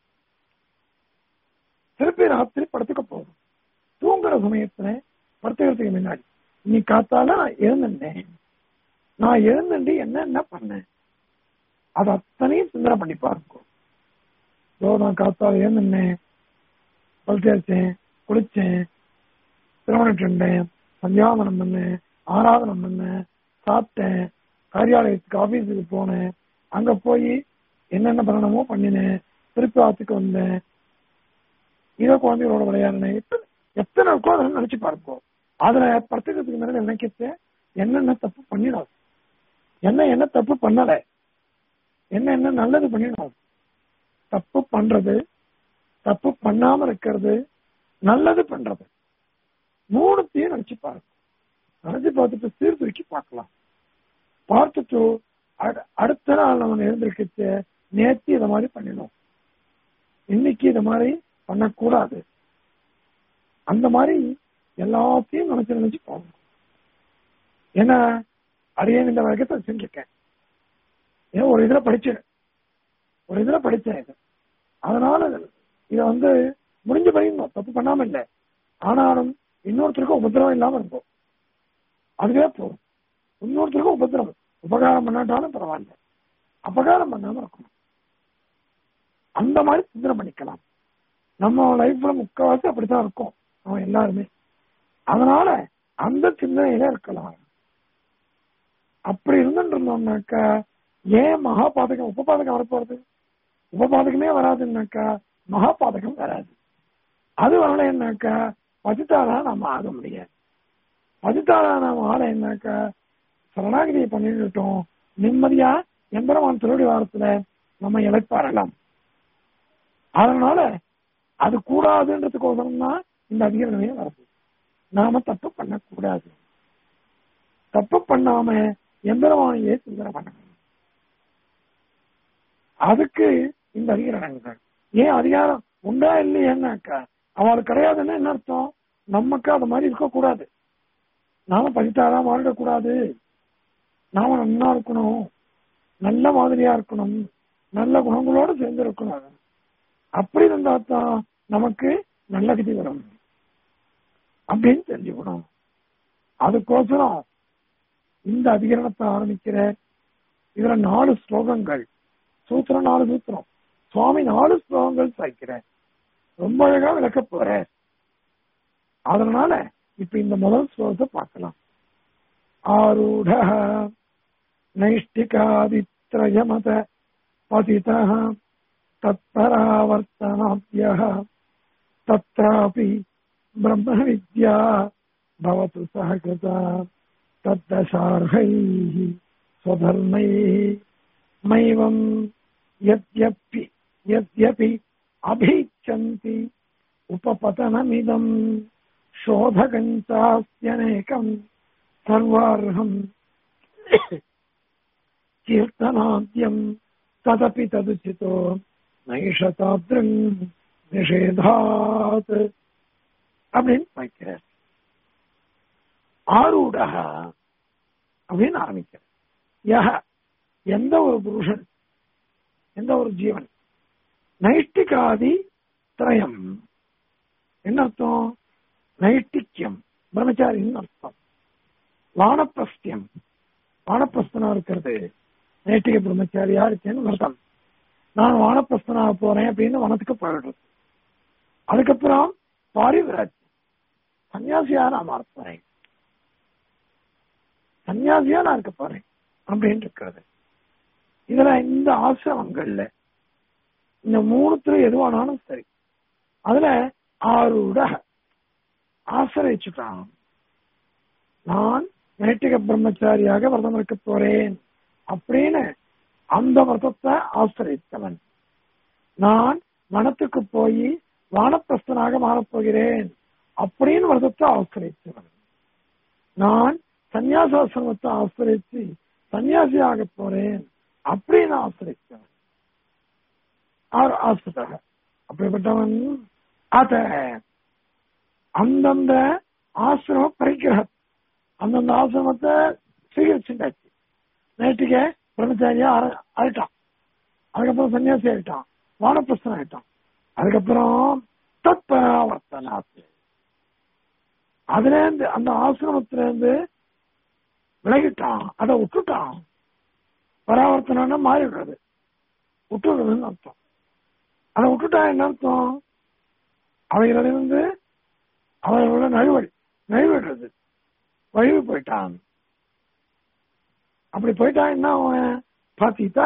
[SPEAKER 1] திருப்பி ராத்திரி படத்துக்கு போகும் தூங்குற சமயத்துல படுத்துக்கிறதுக்கு முன்னாடி நீ காத்தால நான் எழுந்தேன் நான் எழுந்துட்டு என்ன என்ன பண்ணேன் அது அத்தனையும் சிந்தனை பண்ணி பார்க்கும் ஸோ நான் காத்தால எழுந்தேன் பல் தேய்ச்சேன் குளிச்சேன் திருமணம் சென்றேன் சந்தியாவனம் பண்ணேன் ஆராதனம் பண்ணேன் சாப்பிட்டேன் காரியாலயத்துக்கு ஆபீஸுக்கு போனேன் அங்க போய் என்னென்ன பண்ணணுமோ பண்ணினேன் திருப்பி ஆத்துக்கு வந்தேன் இதோ குழந்தைகளோட விளையாடினேன் எத்தனை எத்தனை இருக்கோ அதெல்லாம் நினைச்சு பார்ப்போம் அதுல படுத்துக்கிறதுக்கு முன்னாடி நினைக்கிறது என்னென்ன தப்பு பண்ணிடும் என்ன என்ன தப்பு பண்ணல என்ன என்ன நல்லது பண்ணிடும் தப்பு பண்றது தப்பு பண்ணாம இருக்கிறது நல்லது பண்றது மூணுத்தையும் நினைச்சு பாருங்க நினைச்சு பார்த்துட்டு சீர்தூக்கி பார்க்கலாம் பார்த்துட்டு அடு- அடுத்த நாள் நம்ம எழுந்திருக்கச்சு நேத்து இதை மாதிரி பண்ணிடும் இன்னைக்கு இதை மாதிரி பண்ணக்கூடாது அந்த மாதிரி எல்லாத்தையும் நினைச்சு நினைச்சு போகணும் ஏன்னா அடியேன் இந்த வழக்கத்தை செஞ்சிருக்கேன் ஏன் ஒரு இதுல படிச்சேன் ஒரு இதுல படிச்சேன் இது அதனால இதை வந்து முடிஞ்ச பையன் தப்பு பண்ணாம இல்லை ஆனாலும் இன்னொருத்தருக்கும் உபத்திரவம் இல்லாம இருக்கும் அதுவே போதும் இன்னொருத்தருக்கும் உபத்திரவம் உபகாரம் பண்ணாட்டாலும் பரவாயில்ல அபகாரம் பண்ணாம இருக்கணும் அந்த மாதிரி சிந்தனை பண்ணிக்கலாம் நம்ம லைஃப்ல முக்கால்வாசி அப்படித்தான் இருக்கும் நம்ம எல்லாருமே அதனால அந்த சிந்தனையில இருக்கலாம் அப்படி இருந்துட்டு இருந்தோம்னாக்கா ஏன் மகாபாதகம் உபபாதகம் வரப்போறது உபபாதகமே வராதுன்னாக்கா மகாபாதகம் வராது அது வரலைன்னாக்கா பதித்தாரா நம்ம ஆக முடியாது பதித்தாரா நாம ஆலைன்னாக்கா சரணாகிதியை பண்ணிட்டோம் நிம்மதியா எம்பெருமான் திருவடி வாரத்துல நம்ம இழைப்பாரலாம் அதனால அது கூடாதுன்றதுக்கோசரம் தான் இந்த அதிகாரமே வருது நாம தப்பு பண்ணக்கூடாது தப்பு பண்ணாம எம்பெருமானையே சிந்தனை பண்ணணும் அதுக்கு இந்த அதிகாரங்கள் ஏன் அதிகாரம் உண்டா இல்லையான்னாக்கா அவளுக்கு கிடையாதுன்னா என்ன அர்த்தம் நமக்கு அது மாதிரி இருக்கக்கூடாது நாம பதித்தாரா மாறிடக்கூடாது நாம நல்லா இருக்கணும் நல்ல மாதிரியா இருக்கணும் நல்ல குணங்களோட சேர்ந்து இருக்கணும் அப்படி இருந்தா தான் நமக்கு நல்ல கதி வரும் அப்படின்னு தெரிஞ்சுக்கணும் அதுக்கோசரம் இந்த அதிகரணத்தை ஆரம்பிக்கிற இதுல நாலு ஸ்லோகங்கள் சூத்திரம் நாலு சூத்திரம் சுவாமி நாலு ஸ்லோகங்கள் சாய்க்கிற ரொம்ப அழகா விளக்க போற அதனால இப்ப இந்த முதல் ஸ்லோகத்தை பார்க்கலாம் ஆரூட நைஷ்டிகாதித்ரயமத பதித தத்பராவர்த்தனாபிய தत्रापि ब्रह्म विद्या भवतु सहकृता तद्दशार्हैः स्वधर्मैः मैवम् यद्यपि यद्यपि अभीच्छन्ति उपपतनमिदम् शोधकञ्चास्त्यनेकम् सर्वार्हम् कीर्तनाद्यम् तदपि तदुचितो नैषताद्रम् நிஷேதாத் அப்படின்னு வைக்கிறார் ஆரூடக அப்படின்னு ஆரம்பிக்கிறார் யக எந்த ஒரு புருஷன் எந்த ஒரு ஜீவன் நைஷ்டிகாதி திரயம் என்ன அர்த்தம் நைஷ்டிக்கியம் பிரம்மச்சாரின்னு அர்த்தம் வானப்பிரஸ்தியம் வானப்பிரஸ்தனா இருக்கிறது நைஷ்டிக பிரம்மச்சாரியா இருக்கேன்னு அர்த்தம் நான் வானப்பிரஸ்தனாக போறேன் அப்படின்னு வனத்துக்கு போயிடுறது அதுக்கப்புறம் பாரிவிராஜ் சன்னியாசியா நான் மாற போறேன் சன்னியாசியா நான் இருக்க போறேன் அப்படின்னு இருக்கிறது இதுல இந்த ஆசிரமங்கள்ல இந்த மூணுத்துல எதுவானாலும் சரி அதுல ஆறுட ஆசிரிச்சுட்டான் நான் நைட்டிக பிரம்மச்சாரியாக விரதம் இருக்க போறேன் அப்படின்னு அந்த விரதத்தை ஆசிரியத்தவன் நான் வனத்துக்கு போய் வானப்பிரஸ்தனாக மாறப்போகிறேன் அப்படின்னு விரதத்தை ஆசிரியச்சவன் நான் சன்னியாசாசிரமத்தை ஆசிரிச்சு சன்னியாசியாக போறேன் அப்படின்னு ஆசிரிச்சவன் ஆர் ஆசிரியாக அப்படிப்பட்டவன் அத அந்தந்த ஆசிரம பரிகிரகம் அந்தந்த ஆசிரமத்தை சுவீகரிச்சுட்டாச்சு நேற்றுக்கே பிரம்மச்சாரியா ஆர- ஆயிட்டான் அதுக்கப்புறம் சன்னியாசி ஆயிட்டான் வானப்பிரஸ்தன் ஆயிட்டான் அதுக்கப்புறம் தத்பராவர்த்தனாத்து அதுல இருந்து அந்த ஆசிரமத்துல இருந்து விலகிட்டான் அதை விட்டுட்டான் பராவர்த்தனா மாறிடுறது விட்டுடுறதுன்னு அர்த்தம் அதை விட்டுட்டா என்ன அர்த்தம் அவைகளிலிருந்து அவர்களோட நழுவல் நழுவிடுறது வழிவு போயிட்டான் அப்படி போயிட்டான் என்ன அவன் பாத்தீத்தா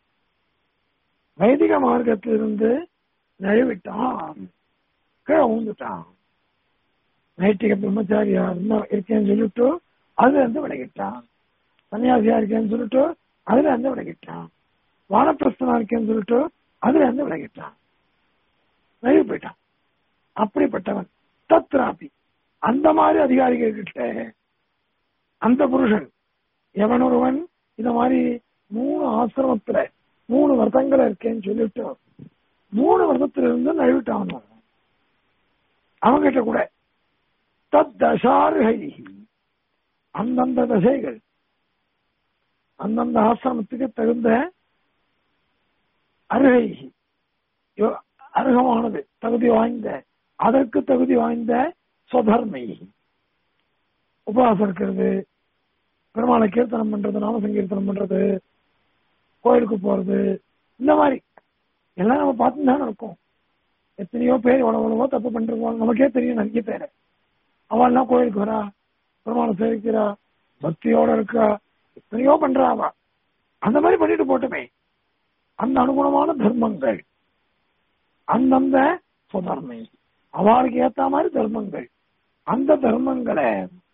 [SPEAKER 1] வைதிக மார்க்கத்திலிருந்து நழுவிட்டான் கீழே ஊந்துட்டான் நைட்டிக பிரம்மச்சாரியா இருந்தா இருக்கேன்னு சொல்லிட்டு அதுல இருந்து விலகிட்டான் சன்னியாசியா இருக்கேன்னு சொல்லிட்டு அதுல இருந்து விலகிட்டான் வானப்பிரஸ்தனா இருக்கேன்னு சொல்லிட்டு அதுல இருந்து விலகிட்டான் நழுவி போயிட்டான் அப்படிப்பட்டவன் தத்ராபி அந்த மாதிரி அதிகாரிகள் கிட்ட அந்த புருஷன் எவன் ஒருவன் இந்த மாதிரி மூணு ஆசிரமத்துல மூணு வருஷங்கள் இருக்கேன்னு சொல்லிட்டு மூணு வருஷத்துல இருந்து நழுவிட்டான் அவங்கிட்ட கூட தத் தசாருகை அந்தந்த தசைகள் அந்தந்த ஆசிரமத்துக்கு தகுந்த அருகை யோ- அருகமானது தகுதி வாய்ந்த அதற்கு தகுதி வாய்ந்த சொதர்மை உபவாசம் இருக்கிறது பெருமாளை கீர்த்தனம் பண்றது நாம சங்கீர்த்தனம் பண்றது கோயிலுக்கு போறது இந்த மாதிரி எல்லாம் நம்ம பார்த்து தானே இருக்கோம் எத்தனையோ பேர் எவ்வளவோ தப்பு பண்ணிருக்கோம் நமக்கே தெரியும் நிறைய பேர் அவள்லாம் கோயிலுக்கு வரா பெருமாளை சேவிக்கிறா பக்தியோட இருக்கா எத்தனையோ பண்றா அவ அந்த மாதிரி பண்ணிட்டு போட்டுமே அந்த அனுகுணமான தர்மங்கள் அந்தந்த சுதர்மை அவளுக்கு ஏத்த மாதிரி தர்மங்கள் அந்த தர்மங்களை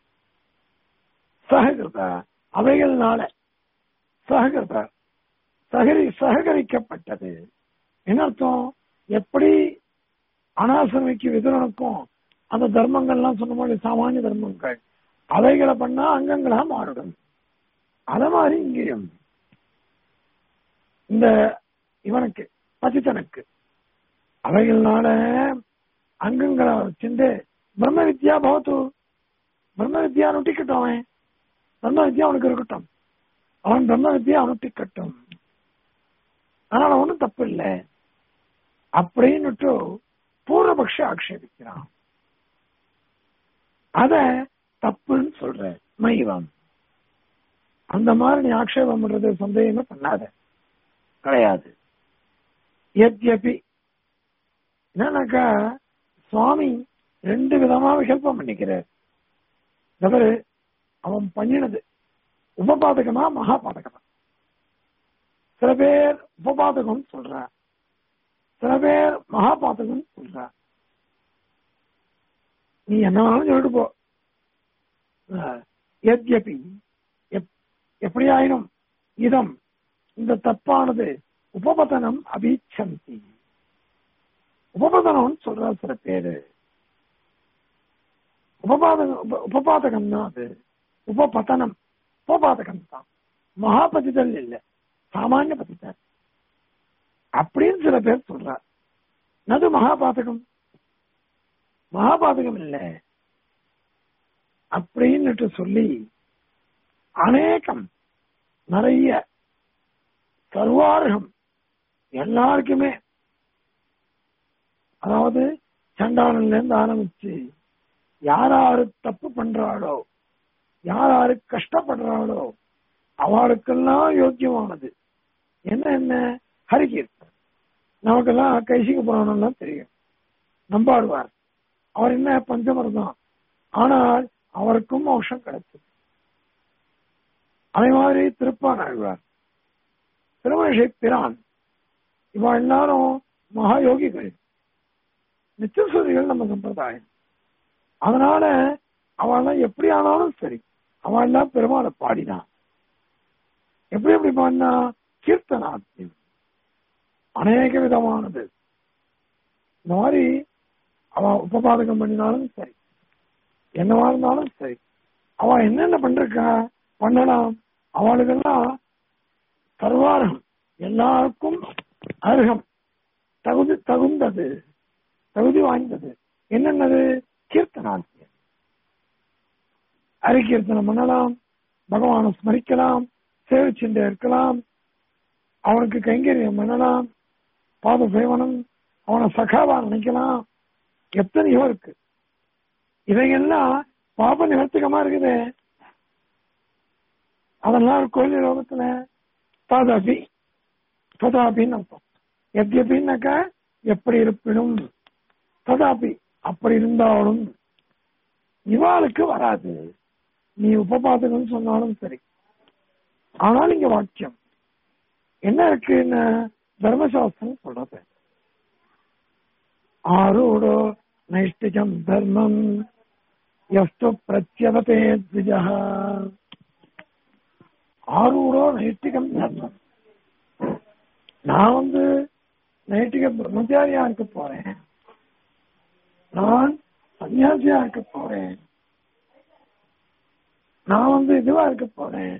[SPEAKER 1] சககிருத அவைகள்னால சககிருத சகரி சககரிக்கப்பட்டது என்ன அர்த்தம் எப்படி அனாசிரமிக்கு விதுரனுக்கும் அந்த தர்மங்கள்லாம் சொன்ன மாதிரி சாமானிய தர்மங்கள் அவைகளை பண்ணா அங்கங்களா மாறிடும் அத மாதிரி இங்கேயும் இந்த இவனுக்கு பசித்தனுக்கு அவைகள்னால அங்கங்களை வச்சுட்டு பிரம்ம வித்யா பவத்து பிரம்ம வித்யா நுட்டிக்கட்டும் அவன் பிரம்ம வித்யா அவனுக்கு இருக்கட்டும் அவன் பிரம்ம வித்யா அனுட்டிக்கட்டும் அதனால ஒண்ணும் தப்பு இல்லை அப்படின்னுட்டு பூர்வபக்ஷ ஆக்ஷேபிக்கிறான் அத தப்புன்னு சொல்ற மைவம் அந்த மாதிரி நீ ஆக்ஷேபம் பண்றது சந்தேகமே பண்ணாத கிடையாது எத்யபி என்னன்னாக்கா சுவாமி ரெண்டு விதமா விகல்பம் பண்ணிக்கிறார் தவறு அவன் பண்ணினது உபபாதகமா மகாபாதகமா சில பேர் உபபாதகம் சொல்ற சில பேர் மகாபாதகம் சொல்ற நீ என்ன வேணாலும் சொல்லிட்டு போ அஹ், எத்யபி எப்- எப்படி ஆயினும் இதம் இந்த தப்பானது உபபதனம் அபீச்சந்தி உபபதனம் சொல்ற சில பேரு உபபாதகம் உப- உபபாதகம் தான் அது உபபதனம் உபபாதகம் தான் மகாபதிதல் இல்ல சாமானிய பதிதல் அப்படின்னு சில பேர் சொல்றார் நது மகாபாதகம் மகாபாதகம் இல்ல அப்படின்னுட்டு சொல்லி அநேகம் நிறைய சர்வார்கம் எல்லாருக்குமே அதாவது சண்டாளன்ல இருந்து ஆரம்பிச்சு யார் யாரு தப்பு பண்றாளோ யார் யாரு கஷ்டப்படுறாளோ அவளுக்கெல்லாம் யோக்கியமானது என்ன என்ன ஹரிகீர்த்தன் நமக்கெல்லாம் கைசிக புராணம்லாம் தெரியும் நம்பாடுவார் அவர் என்ன பஞ்சமர் தான் ஆனால் அவருக்கும் மோட்சம் கிடைச்சது அதே மாதிரி திருப்பான் ஆழ்வார் திருமணிஷை பிரான் இவ எல்லாரும் மகா யோகிகள் நிச்சயசுதிகள் நம்ம சம்பிரதாயம் அதனால அவெல்லாம் எப்படி ஆனாலும் சரி அவன் எல்லாம் பெருமாளை பாடினான் எப்படி எப்படி பாடினா கீர்த்தனாத்தியம் அநேக விதமானது இந்த மாதிரி அவன் உபபாதகம் பண்ணினாலும் சரி என்னவா இருந்தாலும் சரி அவன் என்னென்ன பண்றா பண்ணலாம் அவளுக்கெல்லாம் சர்வாரகம் எல்லாருக்கும் அருகம் தகுதி தகுந்தது தகுதி வாய்ந்தது என்னென்னது கீர்த்தனாத்தியம் அரிக்கீர்த்தனம் பண்ணலாம் பகவானை ஸ்மரிக்கலாம் சேவிச்சுட்டே இருக்கலாம் அவனுக்கு கைங்கரியம் பண்ணலாம் பாத சேவனம் அவனை சகாவா நினைக்கலாம் எத்தனையோ இருக்கு இதையெல்லாம் பாப நிவர்த்திகமா இருக்குது அதெல்லாம் கோயில் லோகத்துல ததாபி ததாபின்னு அர்த்தம் எத்யபின்னாக்கா எப்படி இருப்பினும் ததாபி அப்படி இருந்தாலும் இவாளுக்கு வராது நீ உபபாதகம் சொன்னாலும் சரி ஆனால் இங்க வாக்கியம் என்ன இருக்குன்னு தர்மசாஸ்திரம் சொல்றது ஆரூடோ நைஷ்டிகம் தர்மம் எஸ்து பிரத்யவதே த்விஜா ஆரூடோ நைஷ்டிகம் தர்மம் நான் வந்து நைட்டிக பிரம்மச்சாரியா இருக்க போறேன் நான் சன்னியாசியா இருக்க போறேன் நான் வந்து இதுவா இருக்க போறேன்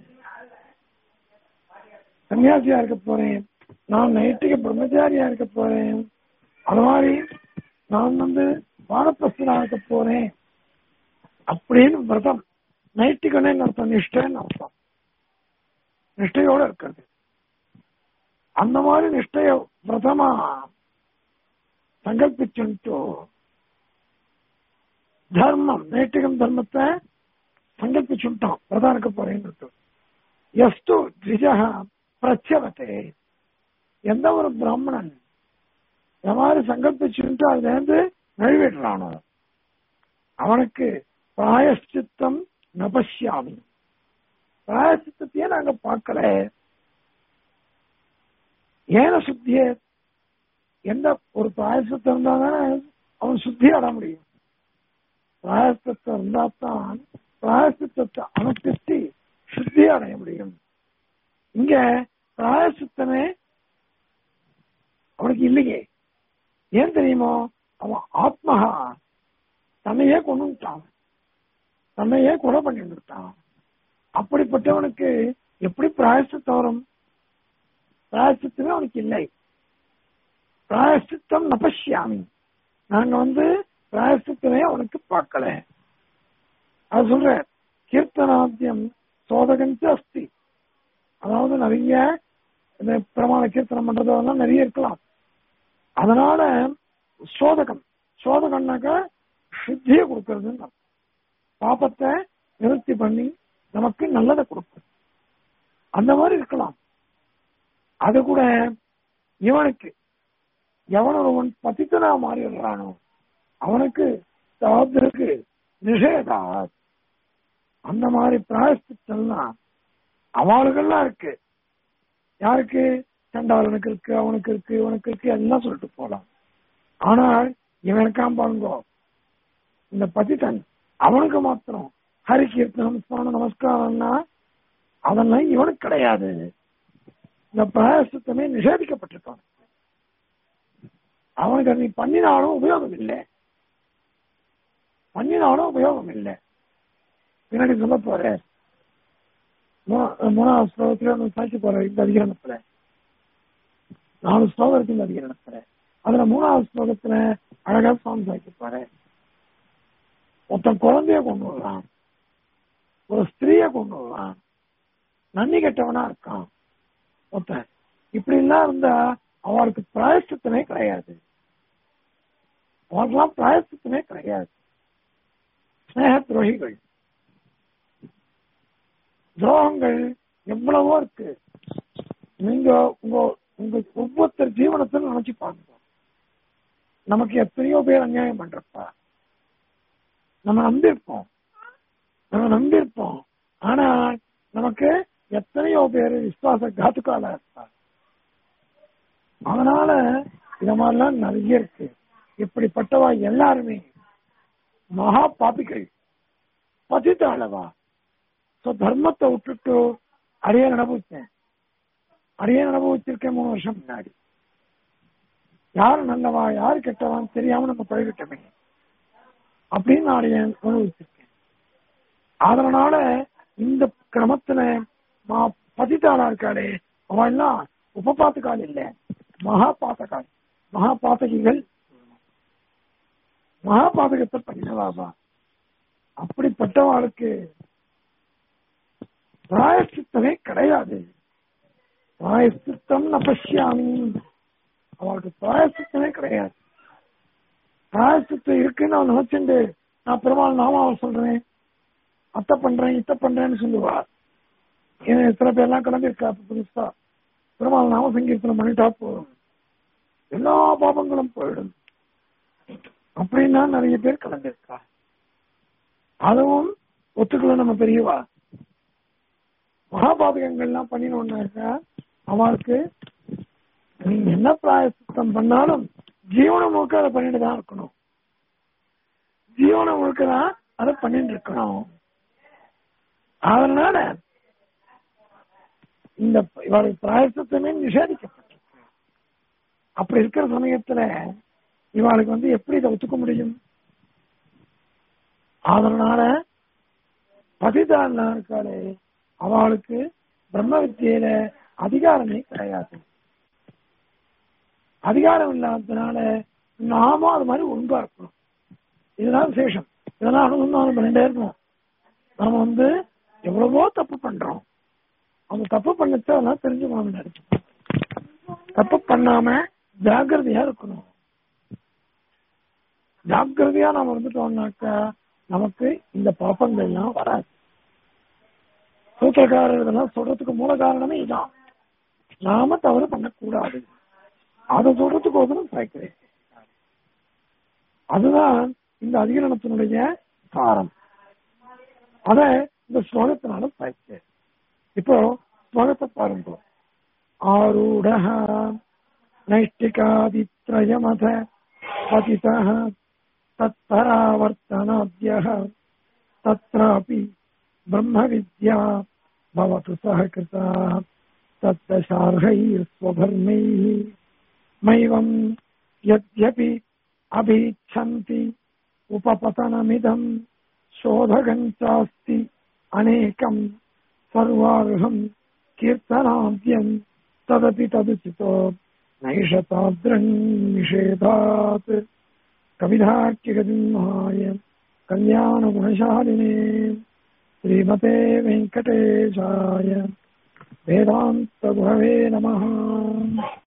[SPEAKER 1] சன்னியாசியா இருக்க போறேன் நான் நைட்டிக பிரம்மச்சாரியா இருக்க போறேன் அது மாதிரி நான் வந்து வானப்பிரஸ்தனா இருக்க போறேன் அப்படின்னு விரதம் நைட்டிகன்னு அர்த்தம் நிஷ்டைன்னு அர்த்தம் நிஷ்டையோட இருக்கிறது அந்த மாதிரி நிஷ்டைய விரதமா சங்கல்பிச்சுட்டு தர்மம் நைட்டிகம் தர்மத்தை சங்கல்பிச்சுட்டான் விரதம் இருக்க போறேன்னு எஸ்து த்விஜா பிரச்சவத்தே எந்த ஒரு பிராமணன் இந்த மாதிரி சங்கல்பிச்சுட்டு அதுல இருந்து நிறைவேற்றானோ அவனுக்கு பிராயஷ்சித்தம் நபஷ்யாமி பிராயசித்தத்தையே நாங்க பார்க்கல ஏன சுத்தியே எந்த ஒரு பிராயசத்தம் இருந்தா தானே அவன் சுத்தி அட முடியும் பிராயசத்தம் இருந்தா தான் பிராயசித்தத்தை அனுப்பிச்சு சுத்தி அடைய முடியும் இங்க பிராயசித்தமே அவனுக்கு இல்லையே ஏன் தெரியுமோ அவன் ஆத்மகா தன்னையே கொண்டு விட்டான் தன்னையே கொலை பண்ணி விட்டான் அப்படிப்பட்டவனுக்கு எப்படி பிராயசித்தம் வரும் பிராயசித்தமே அவனுக்கு இல்லை பிராயசித்தம் நபஷ்யாமி நாங்க வந்து பிராயசித்தமே அவனுக்கு பார்க்கல அது சொல்ற கீர்த்தனாத்தியம் சோதகஞ்சு அஸ்தி அதாவது நிறைய இந்த பிரமாண கீர்த்தனம் பண்றதெல்லாம் நிறைய இருக்கலாம் அதனால சோதகம் சோதகம்னாக்கா சுத்தியை கொடுக்கறதுன்னு பாப்பத்தை நிவர்த்தி பண்ணி நமக்கு நல்லதை கொடுக்கும் அந்த மாதிரி இருக்கலாம் அது கூட இவனுக்கு எவன் ஒருவன் பதித்தனா மாறிடுறானோ அவனுக்கு தாத்திற்கு நிஷேதா அந்த மாதிரி பிராயஷ்டித்தம்லாம் அவளுக்கெல்லாம் இருக்கு யாருக்கு சண்டாளனுக்கு இருக்கு அவனுக்கு இருக்கு இவனுக்கு இருக்கு எல்லாம் சொல்லிட்டு போலாம் ஆனால் இவனுக்காம் பாருங்கோ இந்த பதித்தன் அவனுக்கு மாத்திரம் ஹரி கீர்த்தனம் ஸ்மரண நமஸ்காரம்னா அதெல்லாம் இவனுக்கு கிடையாது இந்த பிராயசத்தமே நிஷேதிக்கப்பட்டிருக்கான் அவனுக்கு அது நீ பண்ணினாலும் உபயோகம் இல்லை பண்ணினாலும் உபயோகம் இல்லை பின்னாடி சொல்ல போற மூணாவது ஸ்லோகத்துல சாட்சி போற இந்த அதிகரணத்துல நாலு ஸ்லோகம் இருக்கு இந்த அதிகரணத்துல அதுல மூணாவது ஸ்லோகத்துல அழகா சுவாமி சாட்சி போற ஒருத்தன் குழந்தைய கொண்டு வர்றான் ஒரு ஸ்திரீய கொண்டு வர்றான் நன்னி கெட்டவனா இருக்கான் ஒருத்தன் இப்படி எல்லாம் இருந்தா அவருக்கு பிராயசத்தமே கிடையாது அவருக்கெல்லாம் பிராயசத்தமே கிடையாது ஸ்னேக துரோகிகள் துரோகங்கள் எவ்வளவோ இருக்கு நீங்க உங்க உங்க ஒவ்வொருத்தர் ஜீவனத்தில் நினைச்சு பாருங்க நமக்கு எத்தனையோ பேர் அநியாயம் பண்றப்ப நம்ம நம்பியிருப்போம் நம்ம நம்பியிருப்போம் ஆனா நமக்கு எத்தனையோ பேர் விசுவாச காத்துக்கால இருப்பார் அதனால இத மாதிரிலாம் நிறைய இருக்கு இப்படிப்பட்டவா எல்லாருமே மகா பாபிகள் பதித்தாளவா சோ தர்மத்தை விட்டுட்டு அரியன் அனுபவிச்சேன் அரியன் அனுபவிச்சிருக்கேன் மூணு வருஷம் முன்னாடி யாரு நல்லவா யாரு கெட்டவான்னு தெரியாம நம்ம பழகிட்டோமே அப்படின்னு நான் அனுபவிச்சிருக்கேன் அதனால இந்த கிரமத்துல மா பதித்தாளா இருக்காளே அவன் எல்லாம் உபபாத்தகால் இல்ல மகா பாத்தகால் மகா பாத்தகிகள் மகா பாதகத்தை பண்ணினதாபா அப்படிப்பட்டவாளுக்கு பிராயசித்தமே கிடையாது பிராயசித்தம் நபஷ்யாமி அவளுக்கு பிராயசித்தமே கிடையாது பிராயசித்தம் இருக்குன்னு அவன் நினைச்சுண்டு நான் பெருமாள் நாமாவை சொல்றேன் அத்தை பண்றேன் இத்த பண்றேன்னு சொல்லுவா ஏன்னா சில பேர்லாம் கிளம்பியிருக்கா புதுசா பெருமாள் நாம சங்கீர்த்தனம் பண்ணிட்டா போதும் எல்லா பாபங்களும் போயிடும் அப்படின்னா நிறைய பேர் கலந்துருக்கா அதுவும் ஒத்துக்கல நம்ம பெரியவா மகாபாதகங்கள்லாம் பண்ணினோம்னாக்கா அவளுக்கு நீங்க என்ன பிராயசித்தம் பண்ணாலும் ஜீவன முழுக்க அதை பண்ணிட்டு தான் இருக்கணும் ஜீவன முழுக்க தான் அதை பண்ணிட்டு இருக்கணும் அதனால இந்த இவளுக்கு பிராயசத்தமே நிஷேதிக்கப்பட்டிருக்கு அப்படி இருக்கிற சமயத்துல இவாளுக்கு வந்து எப்படி இதை ஒத்துக்க முடியும் அதனால பதிதான் இருக்காளே அவளுக்கு பிரம்ம வித்தியில அதிகாரமே கிடையாது அதிகாரம் இல்லாததுனால நாமும் அது மாதிரி ஒழுங்கா இருக்கணும் இதுதான் விசேஷம் இதெல்லாம் அனுபவம் பண்ணிட்டே இருக்கணும் நாம வந்து எவ்வளவோ தப்பு பண்றோம் அந்த தப்பு பண்ணச்சு அதெல்லாம் தெரிஞ்சுக்கணும் நினைச்சு தப்பு பண்ணாம ஜாக்கிரதையா இருக்கணும் ஜாக்கிரதையா நாம இருந்துட்டோம்னாக்கா நமக்கு இந்த பாப்பங்கள்லாம் வராது சூத்திரக்காரர் இதெல்லாம் சொல்றதுக்கு மூல காரணமே இதான் நாம தவறு பண்ணக்கூடாது அதை சொல்றதுக்கு ஒருத்தரும் சாய்க்கிறேன் அதுதான் இந்த அதிகரணத்தினுடைய சாரம் அத இந்த ஸ்லோகத்தினால சாய்க்க இப்போ ஸ்லோகத்தை பாருங்க ஆரூட நைஷ்டிகாதித்ரயமத பதித तत्परावर्तनाद्य तत्रापि ब्रह्मविद्या भवतु सहकृता तत्तशार्हैर्स्वधर्मैः मैवम् यद्यपि अभीच्छन्ति उपपतनमिदम् शोधकम् चास्ति अनेकम् सर्वार्हम् कीर्तनाद्यम् तदपि तदुचितो नैषताद्रन् निषेधात् कविधाख्यगजिह्माय कल्याणगुणशालिने श्रीमते वेङ्कटेशाय वेदान्तगुरवे नमः